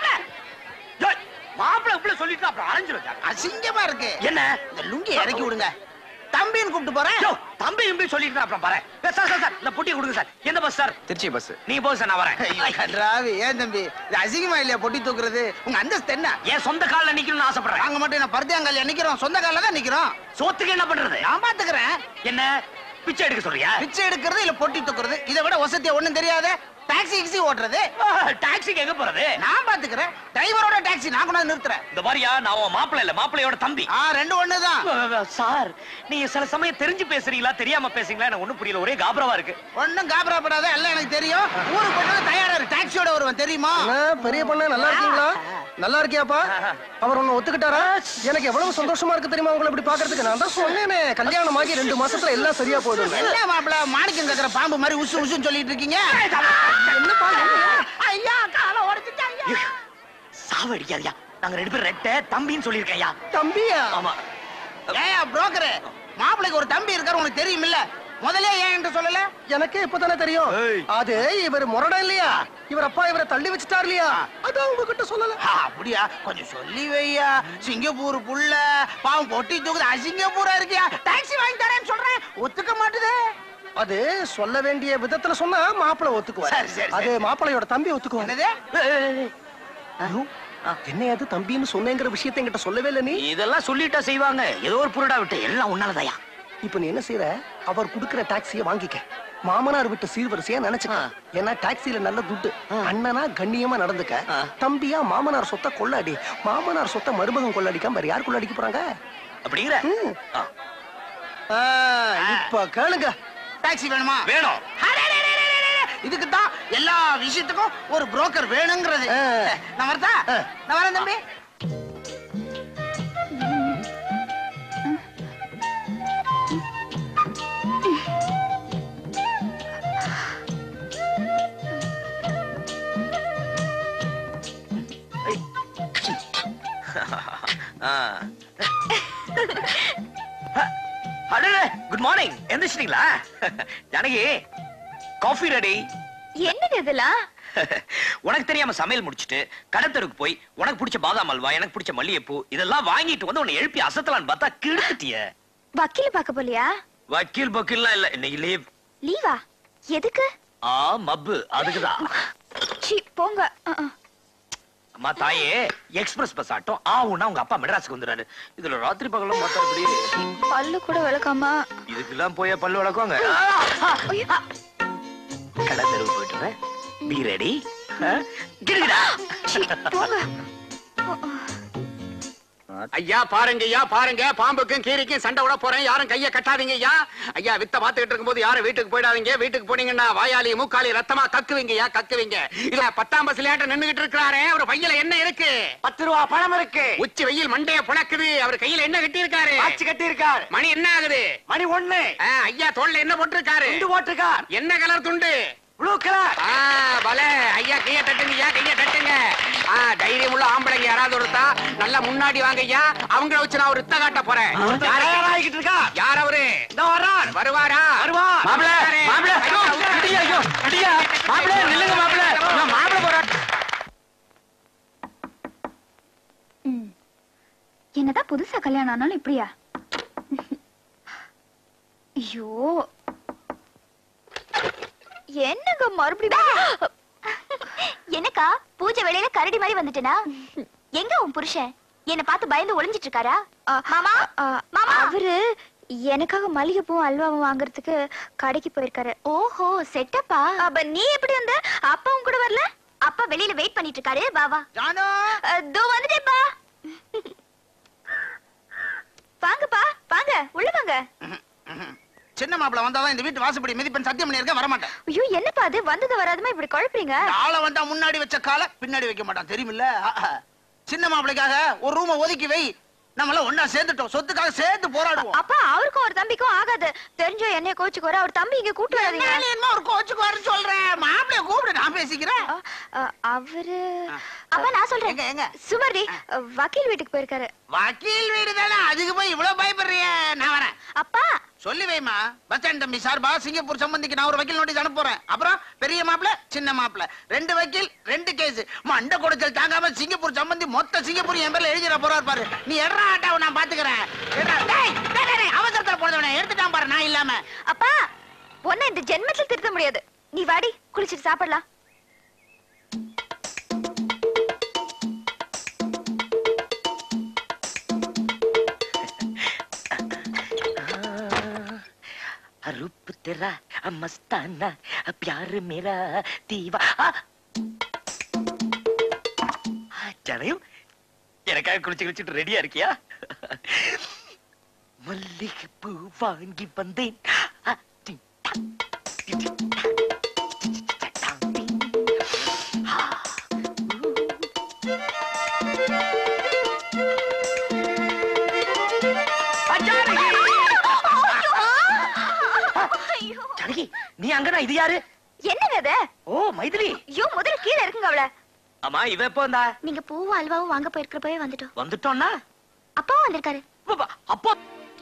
மாப்பிள்ள இப்படி சொல்லிட்டு அப்புறம் அரைஞ்சிரும் அசிங்கமா இருக்கு என்ன இந்த லுங்கி இறக்கி விடுங்க தம்பின்னு கூப்பிட்டு போறேன் யோ, தம்பி இம்பி சொல்லிட்டு அப்புறம் பாரு ஏ, சார் சார் சார் இந்த புட்டி கொடுங்க சார் எந்த பஸ் சார் திருச்சி பஸ் நீங்க போங்க சார் நான் வரேன் ஐயோ, கன்றாவி ஏன் தம்பி இது அசிங்கமா இல்லையா பொட்டி தூக்குறது உங்க அந்தஸ்து என்ன என் சொந்த கால்ல நிக்கணும்னு ஆசைப்படுறேன் நாங்க மட்டும் என்ன பருத்தியாங்கல்ல நிக்கிறோம் சொந்த கால்ல தான் நிக்கிறோம் சோத்துக்கு என்ன பண்றது நான் பாத்துக்கிறேன் என்ன பிச்சை எடுக்க சொல்றியா பிச்சை எடுக்கிறது இல்ல பொட்டி தூக்குறது இதை விட வசதியா ஒண்ணும் தெரியாத டாக்ஸி கிக்ஸி ஓட்டுறது டாக்ஸிக்கு எங்க போறது நான் பாத்துக்கிறேன் டிரைவரோட டாக்ஸி நான் கொண்டாந்து நிறுத்துறேன் இந்த மாதிரியா நான் உன் மாப்பிள்ள இல்ல மாப்பிள்ளையோட தம்பி ஆ ரெண்டு ஒண்ணுதான் சார் நீங்க சில சமயம் தெரிஞ்சு பேசுறீங்களா தெரியாம பேசுறீங்களா எனக்கு ஒண்ணும் புரியல ஒரே காபரவா இருக்கு ஒண்ணும் காபராப்படாத எல்லாம் எனக்கு தெரியும் ஊருக்கு போட்டு தயாரா இரு டாக்ஸியோட வருவேன் தெரியுமா பெரிய பொண்ணு நல்லா இருக்கீங்களா நல்லா இருக்கியாப்பா அவர் உன்னை ஒத்துக்கிட்டாரா எனக்கு எவ்வளவு சந்தோஷமா இருக்கு தெரியுமா உங்களை இப்படி பாக்குறதுக்கு நான் தான் சொன்னேனே கல்யாணம் ஆகி ரெண்டு மாசத்துல எல்லாம் சரியா போயிடும் என்ன மாப்பிள மாணிக்கம் கேக்குற பாம்பு மாதிரி உசு உசுன்னு சொல்லிட்டு இருக்கீங்க என்னப்பா ஐயா காலை உடைச்சிட்டாங்க சாவடிக்காதியா நாங்க ரெண்டு பேரும் ரெட்ட தம்பின்னு சொல்லியிருக்கேன் ஐயா தம்பியா ஆமா ஏயா புரோக்கர் மாப்பிளைக்கு ஒரு தம்பி இருக்காரு உனக்கு தெரியும் இல்ல முதல்ல ஏன் என்று சொல்லல எனக்கு இப்பதானே தெரியும் ஏய். அது இவர் முரடா இல்லையா இவர் அப்பா இவரை தள்ளி வச்சுட்டார் இல்லையா அதான் உங்ககிட்ட சொல்லல ஆ, அப்படியா கொஞ்சம் சொல்லி வையா சிங்கப்பூர் புள்ள பாவம் பொட்டி தூக்குது அசிங்கப்பூரா இருக்கியா டாக்ஸி வாங்கி தரேன்னு சொல்றேன் ஒத்துக்க மாட்டுதே அது சொல்ல வேண்டிய விதத்துல சொன்னா மாப்பிளை ஒத்துக்குவார் சரி, சரி, அது சரி. மாப்பிளையோட தம்பி ஒத்துக்குவார் என்னது ஐயோ, என்னையாது தம்பின்னு சொன்னேங்கிற விஷயத்தை என்கிட்ட சொல்லவே இல்ல நீ இதெல்லாம் சொல்லிட்டா செய்வாங்க ஏதோ ஒரு புருடா விட்டு எல்லாம் உன்னாலதாயா இப்ப நீ என்ன செய்யற அவர் குடுக்கிற டாக்ஸியை வாங்கிக்க மாமனார் விட்டு சீர்வரிசையா நினைச்சுக்க ஏன்னா டாக்ஸில நல்ல துட்டு அண்ணனா கண்ணியமா நடந்துக்க தம்பியா மாமனார் சொத்தை கொள்ளாடி மாமனார் சொத்தை மருமகன் கொள்ளாடிக்காம வேற யார் கொள்ளாடிக்க போறாங்க அப்படிங்கிற ம். ஆ, ஆ, இப்ப கேளுங்க டாக்ஸி வேணுமா வேணும் இதுக்கு தான் எல்லா விஷயத்துக்கும் ஒரு புரோக்கர் வேணுங்கிறது ஆ. நான் வரதா ஆ. நான் வரேன் தம்பி குட் மார்னிங் எந்திரிச்சிட்டீங்களா ஜானகி காஃபி ரெடி என்னது இதெல்லாம் உனக்கு தெரியாம சமையல் முடிச்சிட்டு கடத்தருக்கு போய் உனக்கு பிடிச்ச பாதாம் அல்வா எனக்கு பிடிச்ச மல்லிகைப்பூ இதெல்லாம் வாங்கிட்டு வந்து உன்னை எழுப்பி அசத்தலான்னு பார்த்தா கிடுத்துட்டிய வக்கீல் பார்க்க போலியா வக்கீல் பக்கீல்லாம் இல்ல இன்னைக்கு லீவ் லீவா எதுக்கு ஆ மப்பு அதுக்குதான் சீ போங்க அஹ், அஹ். அம்மா தாயே எக்ஸ்பிரஸ் பஸ் ஆட்டம் ஆவுன்னா உங்க அப்பா மெட்ராஸுக்கு வந்துறாரு இதுல ராத்திரி பகலும் பார்த்தா இப்படி பல்லு கூட விளக்காமா இதுக்கெல்லாம் போய் பல்லு வளர்க்குவாங்க கடை தெருவு போயிட்டு பி ரெடி சீ போங்க ஐயா பாருங்க ஐயா பாருங்க பாம்புக்கும் கீரிக்கும் சண்டை விட போறேன் யாரும் கைய கட்டாதீங்க ஐயா ஐயா வித்த பாத்துக்கிட்டு இருக்கும்போது யாரும் வீட்டுக்கு போயிடாதீங்க வீட்டுக்கு போனீங்கன்னா வாயாலி மூக்காலி ரத்தமா கக்குவீங்க ஐயா கக்குவீங்க இல்ல பத்தாம் பஸ்லயாட்ட நின்னுகிட்டு இருக்கிறாரே அவர் பையில என்ன இருக்கு பத்து ரூபா பணம் இருக்கு உச்சி வெயில் மண்டைய புழக்குது அவர் கையில என்ன கட்டி இருக்காரு ஆச்சு கட்டி இருக்கார் மணி என்ன ஆகுது மணி ஒண்ணு ஆ, ஐயா தோல்ல என்ன போட்டிருக்காரு துண்டு போட்டிருக்கார் என்ன கலர் துண்டு ப்ளூ கலர் ஆ, பலே ஐயா கைய தட்டுங்க ஐயா கைய தட்டுங்க ஆ, தைரியம் உள்ள ஆம்பளைங்க யாராவது ஒருத்தா நல்லா முன்னாடி வாங்க ஐயா அவங்கள வச்சு நான் ஒரு யுத்த காட்ட போறேன் யாரு? தயாராகிட்டு இருக்கா யார் அவரு இந்த வர்றார் வருவாரா வருவார் மாப்பிள மாப்பிள ஐயோ, ஐயோ ஐயோ அடியா மாப்பிள நில்லுங்க மாப்பிள நான் மாப்பிள போறேன் ம். என்னதான் புதுசா கல்யாணம் ஆனாலும் இப்படியா ஐயோ என்னங்க மறுபடியும் என்னக்கா பூஜை வேலையில கரடி மாதிரி வந்துட்டேனா எங்க உன் புருஷன் என்ன பார்த்து பயந்து ஒளிஞ்சிட்டு இருக்காரா மாமா மாமா அவரு எனக்காக மல்லிகைப்பூவும் அல்வாவும் வாங்குறதுக்கு கடைக்கு போயிருக்காரு ஓஹோ செட்டப்பா அப்ப நீ எப்படி வந்த அப்பாவும் கூட வரல அப்பா வெளியில வெயிட் பண்ணிட்டு இருக்காரு வா வா ஜானு தோ வந்துட்டேப்பா வாங்கப்பா வாங்க உள்ள வாங்க சின்ன மாப்பிள வந்தாதான் இந்த வீட்டு வாசப்படி மிதிப்பெண் சத்தியம் பண்ணியிருக்க வரமாட்டேன் ஐயோ என்னப்பா அது வந்தது வராதுமா இப்படி குழப்பறீங்க ஆள வந்தா முன்னாடி வச்ச காலை பின்னாடி வைக்க மாட்டான் தெரியுமில்ல ஆஹா. சின்ன மாப்பிளைக்காக ஒரு ரூம ஒதுக்கி வை நம்மள ஒண்ணா சேர்ந்துட்டோம் சொத்துக்காக சேர்ந்து போராடுவோம் அப்பா அவருக்கும் ஒரு தம்பிக்கும் ஆகாது தெரிஞ்சோ என்னைய கோச்சுக்கு வர அவர் தம்பி இங்க கூட்டு வராதீங்க என்ன என்ன ஒரு கோச்சுக்கு வரேன்னு சொல்றேன் மாப்பிளைய கூப்பிடு நான் பேசிக்கிறேன் அ, அ, அவரு அப்பா நான் சொல்றேன் எங்க எங்க சுமதி வக்கீல் வீட்டுக்கு போயிருக்காரு வக்கீல் வீடு தானே அதுக்கு போய் இவ்வளவு பயப்படுறிய நான் வரேன் அப்பா சொல்லி வைமா பஸ் ஸ்டாண்ட் தம்பி சார்பா சிங்கப்பூர் சம்பந்திக்கு நான் ஒரு வக்கீல் நோட்டீஸ் அனுப்ப போறேன் அப்புறம் பெரிய மாப்பிள சின்ன மாப்பிள ரெண்டு வக்கீல் ரெண்டு கேஸ் மண்ட கொடுச்சல் தாங்காம சிங்கப்பூர் சம்பந்தி மொத்த சிங்கப்பூர் என் பேர்ல எழுதிட போறாரு பாரு நீ எட்ரா ஆட்டாவை நான் பாத்துக்கிறேன் எட்ரா. டேய், டேய், டேய், டேய், அவசரத்துல போனவன எடுத்துட்டான் பாரு நான் இல்லாம அப்பா உன்னை இந்த ஜென்மத்தில் திருத்த முடியாது நீ வாடி குளிச்சிட்டு சாப்பிடலாம் रूप तेरा मस्ताना प्यार मेरा दीवा ஜனையும் எனக்காக குளிச்சு குளிச்சுட்டு ரெடியா இருக்கியா மல்லிகை பூ வாங்கி வந்தேன் ஆ, டி, டா, டி, டி, டா, டி, டி, டி, டா, டி. ஆ, ஊ. ஆ, ஜானகி! ஜானகி நீ அங்கடா இது யாரு என்னங்க அது ஓ மைதிலி ஐயோ முதல்ல கீழே இருக்குங்க அவள ஆமா இவ எப்போ வந்தா நீங்க பூவும் அல்வாவும் வாங்க போயிருக்கிறப்பவே வந்துட்டோம் வந்துட்டோம்னா அப்பாவும் வந்திருக்காரு அப்பா, அப்பா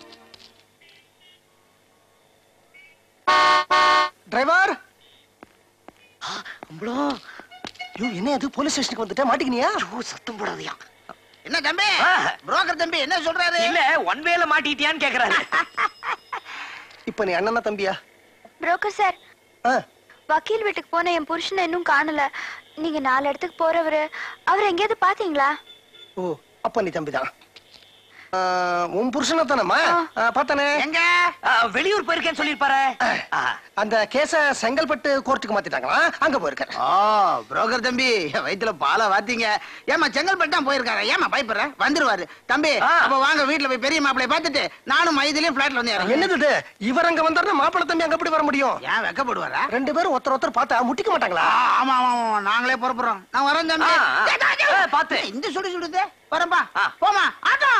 டிரைவர் அம்பளோ ஐயோ என்ன அது போலீஸ் ஸ்டேஷனுக்கு வந்துட்டேன் மாட்டிக்கினியா ஐயோ சத்தம் போடாதயா என்ன தம்பி ஆ. புரோக்கர் தம்பி என்ன சொல்றாரு இல்ல ஒன் வேல மாட்டிட்டியான்னு கேக்குறாரு இப்ப நீ அண்ணனா தம்பியா புரோக்கர் சார் ஆ, வக்கீல் வீட்டுக்கு போன என் புருஷனை இன்னும் காணல நீங்க நாலு இடத்துக்கு போறவரு அவர் எங்கேயாவது பாத்தீங்களா ஓ அப்ப நீ தம்பிதான் ஆ, உன் புருஷனை தானம்மா ஆ. பார்த்தானே எங்க ஆ, வெளியூர் போயிருக்கேன்னு சொல்லிருப்பாரு ஆ, அந்த கேஸ செங்கல்பட்டு கோர்ட்டுக்கு மாத்திட்டாங்களா அங்க போயிருக்காரு ஓ புரோக்கர் தம்பி என் வயித்துல பாலை வாத்தீங்க ஏமா செங்கல்பட்டு தான் போயிருக்காரு ஏமா பயப்படுற வந்துருவாரு தம்பி ஆ. அப்ப வாங்க வீட்டுல போய் பெரிய மாப்பிளைய பார்த்துட்டு நானும் மைதிலையும் பிளாட்ல வந்து இறங்குறேன். என்னது இது இவர் அங்க வந்தாருன்னா மாப்பிள்ளை தம்பி அங்க எப்படி வர முடியும் ஏன் வெக்கப்படுவாரா ரெண்டு பேரும் ஒருத்தர் ஒருத்தர் பார்த்தா முட்டிக்க மாட்டாங்களா ஆ, ஆமா ஆமா ஆமா நாங்களே புறப்படுறோம் நான் வரேன் தம்பி ஆ, ஆ. டேய், டேய், டேய். ஆ, பாத்து. இந்த சுடு சுடுதே வரேன்பா ஆ. போமா ஆட்டோ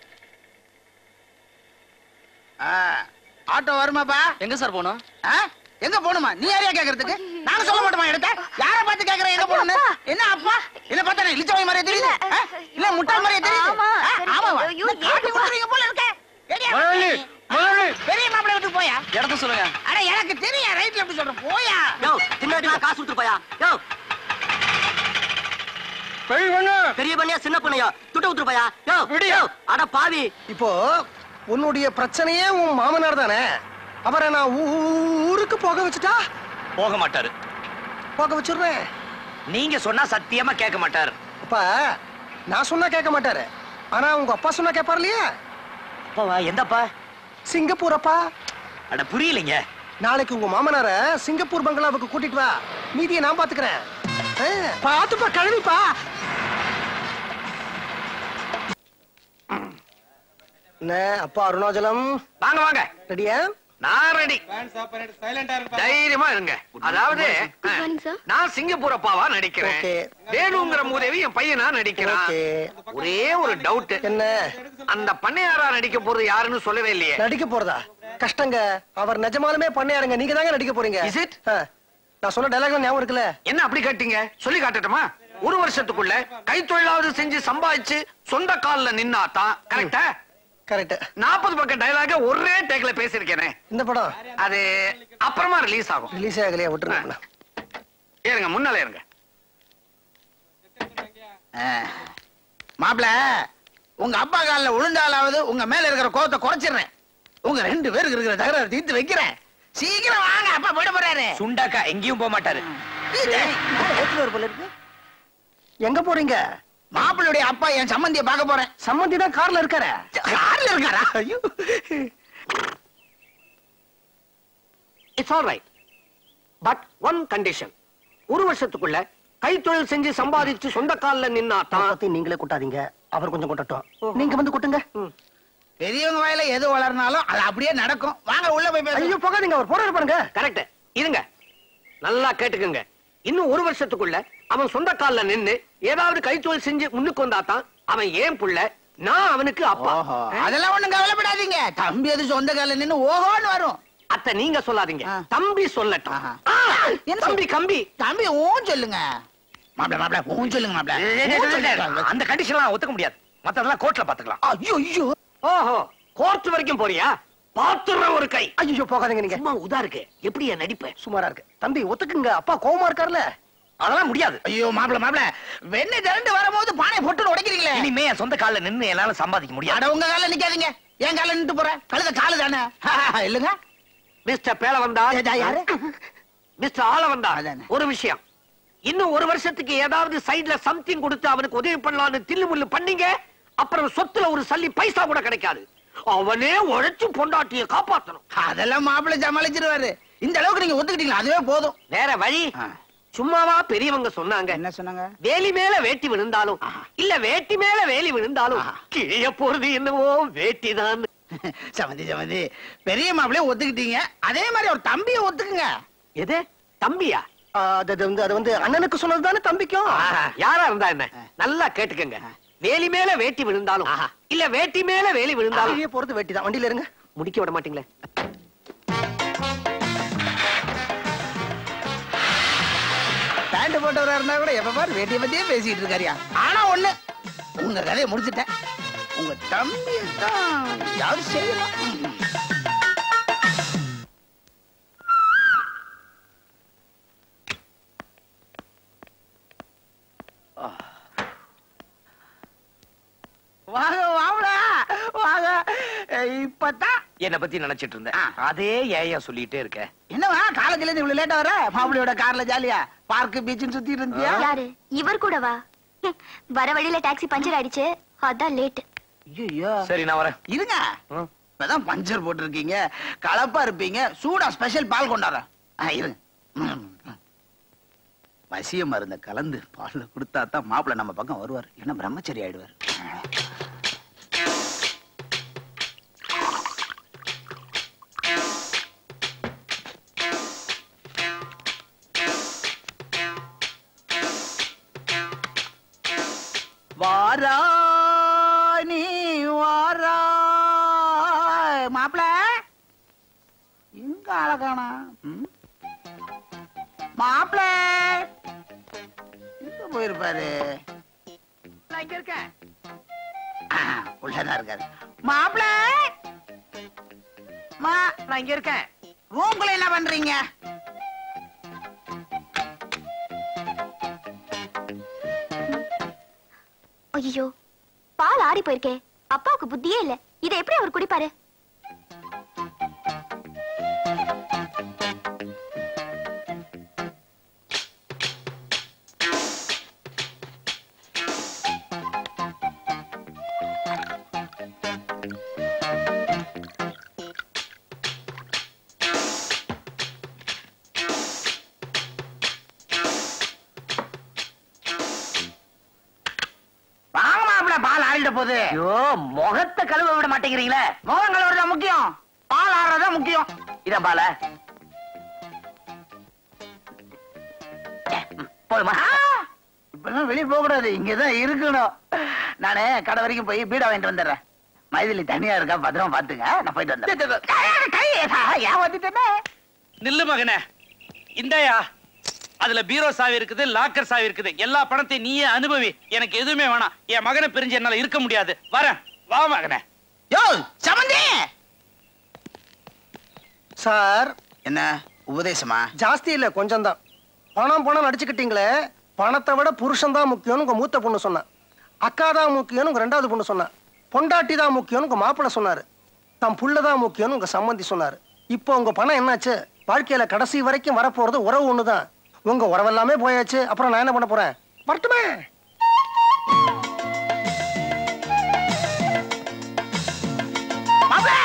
ஆ, ஆட்டோ வருமாப்பா எங்க சார் போனோம் ஆ? எங்க போணுமா நீ யாரையா கேக்குறதுக்கு நாங்க சொல்ல மாட்டோமா எடுத்த யார பார்த்து கேக்குற எங்க போகணும்னு என்ன அப்பா என்ன பார்த்தா இளிச்சவாய் மாதிரியே தெரியுது ஆ? இல்ல முட்டாள் மாதிரியே தெரியுது ஆமா, ஆ, சரி, ஆமாவா ஐயோ, இல்ல, காட்டி ஏன் கொடுத்துறீங்க போல இருக்க ஏடியா, முதலாளி, முதலாளி. பெரிய மாப்பிள்ளை வீட்டுக்கு போயா இடத்த சொல்லுங்க அட எனக்கு தெரியும் ரைட்ல எப்படி சொல்ற போயா யோ தின்னாடி காசு கொடுத்துட்டு போயா யோ பெரிய பண்ணு பெரிய பண்ணியா சின்ன பண்ணியா துட்ட கொடுத்துட்டு போயா யோ விடு. யோ அட பாவி இப்போ உன்னுடைய பிரச்சனையே உன் மாமனார் தானே அவரை நான் ஊ- ஊ- ஊருக்கு போக வச்சுட்டா போக மாட்டாரு போக வச்சிடுறேன் நீங்க சொன்னா சத்தியமா கேட்க மாட்டாரு அப்ப நான் சொன்னா கேட்க மாட்டாரு ஆனா உங்க அப்பா சொன்னா கேட்பாரு இல்லையா அப்பாவா எந்தப்பா சிங்கப்பூர் அப்பா அட புரியலைங்க நாளைக்கு உங்க மாமனார சிங்கப்பூர் பங்களாவுக்கு கூட்டிட்டு வா மீதியை நான் பாத்துக்கிறேன் ஆ, பாத்துப்பா கழுவிப்பா என்ன அப்பா அருணாச்சலம் வாங்க வாங்க ரெடியா நான் ரெடி தைரியமா இருங்க அதாவது குட் மார்னிங் சார் நான் சிங்கப்பூர் அப்பாவா நடிக்கிறேன் ஓகே வேணுங்கிற மூதேவி என் பையனா நடிக்கிறான் ஓகே ஒரே ஒரு டவுட் என்ன அந்த பண்ணையாரா நடிக்க போறது யாருன்னு சொல்லவே இல்லையே நடிக்க போறதா கஷ்டங்க அவர் நிஜமாலுமே பண்ணையாருங்க நீங்க தாங்க நடிக்க போறீங்க Is it? ஆ, நான் சொன்ன டைலாக் ஞாபகம் இருக்குல்ல என்ன அப்படி கேட்டீங்க சொல்லி காட்டட்டுமா ஒரு வருஷத்துக்குள்ள கைத்தொழிலாவது செஞ்சு சம்பாதிச்சு சொந்த கால்ல நின்னாதான் கரெக்டா கரெக்ட் நாற்பது பக்கம் டயலாக ஒரே டேக்ல பேசிருக்கேனே இந்த படம் அது அப்புறமா ரிலீஸ் ஆகும் ரிலீஸ் ஆகலையா விட்டுருங்க ஏறுங்க முன்னால இருங்க மாப்பிள உங்க அப்பா காலில் விழுந்தாலாவது உங்க மேல இருக்கிற கோவத்தை குறைச்சிடுறேன் உங்க ரெண்டு பேருக்கு இருக்கிற தகராறு தீர்த்து வைக்கிறேன் சீக்கிரம் வாங்க அப்பா போயிட போறாரு சுண்டாக்கா எங்கேயும் போக மாட்டாரு எங்க போறீங்க மாப்பிள்ளையுடைய அப்பா என் சம்மந்திய பார்க்க போறேன் சம்மந்தி தான் கார்ல இருக்காரு கார்ல இருக்காரா ஐயோ it's all right but one condition ஒரு வருஷத்துக்குள்ள கைத்தொழில் செஞ்சு சம்பாதிச்சு சொந்த கால்ல நின்னா தான் பத்தி நீங்களே கொட்டாதீங்க அவர் கொஞ்சம் கொட்டட்டும் நீங்க வந்து கொட்டுங்க பெரியவங்க வாயில எது வளர்னாலும் அது அப்படியே நடக்கும் வாங்க உள்ள போய் பேசுங்க ஐயோ போகாதீங்க அவர் போறாரு பாருங்க கரெக்ட் இருங்க நல்லா கேட்டுக்குங்க இன்னும் ஒரு வருஷத்துக்குள்ள அவன் சொந்த கால்ல நின்னு ஏதாவது கைத்தொழில் செஞ்சு முன்னுக்கு வந்தா தான் அவன் ஏன் புள்ள நான் அவனுக்கு அப்பா ஓஹோ அதெல்லாம் ஒண்ணும் கவலைப்படாதீங்க தம்பி அது சொந்த கால நின்னு ஓஹோன்னு வரும் அத்தை நீங்க சொல்லாதீங்க ஆ. தம்பி சொல்லட்டும் ஆஹா. ஆ, என்ன தம்பி கம்பி தம்பி ஊன் சொல்லுங்க மாப்பிள மாப்பிள ஊன் சொல்லுங்க மாப்பிள அந்த கண்டிஷன்லாம் ஒத்துக்க முடியாது மத்ததெல்லாம் கோர்ட்ல பாத்துக்கலாம் ஐயோ ஐயோ ஓஹோ கோர்ட் வரைக்கும் போறியா பாத்துற ஒரு கை ஐயோ போகாதீங்க நீங்க சும்மா உதா இருக்கு எப்படி என் நடிப்ப சுமாரா இருக்கு தம்பி ஒத்துக்குங்க அப்பா கோவமா இருக்காருல்ல அதெல்லாம் முடியாது ஐயோ மாப்பிள மாப்பிள வெண்ணெய் திரண்டு வரும்போது பானை போட்டு உடைக்கிறீங்களே இனிமே என் சொந்த கால்ல நின்னு என்னால சம்பாதிக்க முடியாது அட உங்க கால நிக்காதீங்க என் கால நின்று போற கழுத காலு தானே இல்லங்க மிஸ்டர் பேல வந்தா ஏதா யாரு? மிஸ்டர் ஆள வந்தா அதானே. ஒரு விஷயம் இன்னும் ஒரு வருஷத்துக்கு ஏதாவது சைடுல சம்திங் கொடுத்து அவனுக்கு உதவி பண்ணலாம்னு தில்லு முள்ளு பண்ணீங்க அப்புறம் சொத்துல ஒரு சல்லி பைசா கூட கிடைக்காது அவனே உழைச்சு பொண்டாட்டிய காப்பாத்தணும் அதெல்லாம் மாப்பிள சமாளிச்சிருவாரு இந்த அளவுக்கு நீங்க ஒத்துக்கிட்டீங்களா அதுவே போதும் வேற வழி சும்மாவா பெரியவங்க சொன்னாங்க என்ன சொன்னாங்க வேலி மேல வேட்டி விழுந்தாலும் இல்ல வேட்டி மேல வேலி விழுந்தாலும் கீழே போறது என்னவோ வேட்டிதான் சமந்தி சமந்தி பெரிய மாப்பிளைய ஒத்துக்கிட்டீங்க அதே மாதிரி ஒரு தம்பியை ஒத்துக்குங்க எது தம்பியா ஆ, அது அது வந்து அது வந்து அண்ணனுக்கு சொன்னது தானே தம்பிக்கும் ஆஹா, யாரா இருந்தா என்ன நல்லா கேட்டுக்கங்க வேலி மேல வேட்டி விழுந்தாலும் இல்ல வேட்டி மேல வேலி விழுந்தாலும் வெளியே போறது வெட்டி தான் வண்டியில இருங்க முடிக்க விட மாட்டீங்களே பேண்ட் போட்டவரா இருந்தா கூட எப்ப பாரு வேட்டிய பத்தியே பேசிட்டு இருக்காரியா ஆனா ஒண்ணு உங்க கதையை முடிச்சிட்டேன் உங்க தம்பி தான் யாரு செய்யலாம் ம். வாங்க வாங்கடா வாங்க இப்பதான் என்ன பத்தி நினைச்சிட்டு இருந்தேன் ஆ. அதே ஏயா சொல்லிட்டே இருக்க என்னவா காலேஜ்ல இருந்து இவ்வளவு லேட்டா வர மாப்பிள்ளையோட கார்ல ஜாலியா பார்க் பீச்சுன்னு சுத்திட்டு இருந்தியா யாரு இவர் கூடவா ஹம், வர வழியில டாக்ஸி பஞ்சர் ஆயிடுச்சு அதான் லேட் ஐயோ சரி நான் வரேன் இருங்க ம். இப்பதான் பஞ்சர் போட்டிருக்கீங்க கலப்பா இருப்பீங்க சூடா ஸ்பெஷல் பால் கொண்டாடுறேன் ஆ, இருங்க ம், ம். வசிய மருந்த கலந்து பால்ல கொடுத்தா தான் மாப்பிள்ளை நம்ம பக்கம் வருவார் என்ன பிரம்மச்சரி ஆயிடுவார் வாரா நீ வாரா மாப்பிள எங்க அழகானா மாப்பிள எங்க போயிருப்பாரு நான் இங்க இருக்கேன் ஆ, உள்ளதான் இருக்காரு மாப்பிள மா நான் இங்க இருக்கேன் ரூம்குள்ள என்ன பண்றீங்க ஐயோ பால் ஆறி போயிருக்கே அப்பாவுக்கு புத்தியே இல்ல இதை எப்படி அவர் குடிப்பாரு வாங்க மாப்பிள பால் ஆறிட்ட போகுது ஐயோ முகத்தை கழுவ விட மாட்டேங்கிறீங்களே மோகன் கலவரதா முக்கியம் பால் ஆடுறதா முக்கியம் இதான் பால போதுமா இப்பெல்லாம் வெளியே போக கூடாது இங்கதான் இருக்கணும் நானே கடை வரைக்கும் போய் பீடா வாங்கிட்டு வந்துடுறேன் மைதிலி தனியா இருக்கா பத்திரமா பாத்துங்க நான் போயிட்டு வந்துடுறேன் ஏமாத்திட்டேனே நில்லு மகனே இந்தாயா அதுல பீரோ சாவி இருக்குது லாக்கர் சாவி இருக்குது எல்லா பணத்தையும் நீயே அனுபவி எனக்கு எதுவுமே வேணாம் என் மகனை பிரிஞ்சு என்னால இருக்க முடியாது வரேன் வா மகனே யோ சமந்தி சார் என்ன உபதேசமா ஜாஸ்தி இல்ல கொஞ்சம் தான் பணம் பணம் நடிச்சுக்கிட்டீங்களே பணத்தை விட புருஷன் தான் முக்கியம்னு உங்க மூத்த பொண்ணு சொன்னா அக்கா தான் முக்கியம்னு உங்க ரெண்டாவது பொண்ணு சொன்னா பொண்டாட்டி தான் முக்கியம்னு உங்க மாப்பிள்ளை சொன்னாரு தம் புள்ளதான் முக்கியம்னு உங்க சம்மந்தி சொன்னாரு இப்போ உங்க பணம் என்னாச்சு வாழ்க்கையில கடைசி வரைக்கும் வரப்போறது உறவு ஒண்ணுதான் உங்க உறவெல்லாமே போயாச்சு அப்புறம் நான் என்ன பண்ண போறேன் வரட்டுமே மாப்ள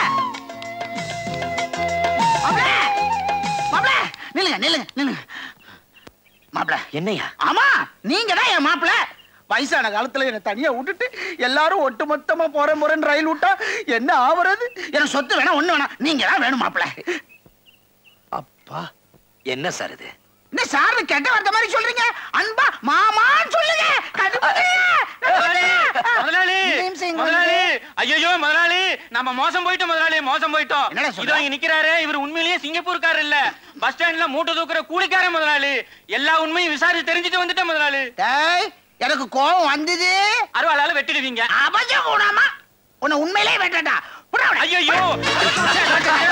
மாப்ள மாப்ள நில்லுங்க நில்லுங்க நில்லுங்க மாப்ள என்னையா ஆமா நீங்க தான் என் மாப்ள வயசான காலத்துல என்ன தனியா விட்டுட்டு எல்லாரும் ஒட்டு மொத்தமா போற முறைன்னு ரயில் விட்டா என்ன ஆவறது எனக்கு சொத்து வேணா ஒண்ணு வேணாம் நீங்க தான் வேணும் மாப்ள அப்பா என்ன சார் இது என்ன சார் கெட்ட வார்த்தை மாதிரி சொல்றீங்க அன்பா மாமான்னு சொல்லுங்க கடுப்பு. முதலாளி நிமிஷம் முதலாளி ஐயோ முதலாளி நம்ம மோசம் போயிட்டோம் முதலாளி மோசம் போயிட்டோம் என்னடா சொல்ற? இதோ இங்க நிக்கிறாரு இவர் உண்மையிலேயே சிங்கப்பூர்காரர் இல்ல பஸ் ஸ்டாண்ட்ல மூட்டை தூக்குற கூலிக்கார முதலாளி எல்லா உண்மையும் விசாரிச்சு தெரிஞ்சுட்டு வந்துட்டேன் முதலாளி டேய் எனக்கு கோவம் வந்தது அருவாளால வெட்டிடுவீங்க அபஜம் கூடாமா உன்னை உண்மையிலே வெட்டடா ஐயோ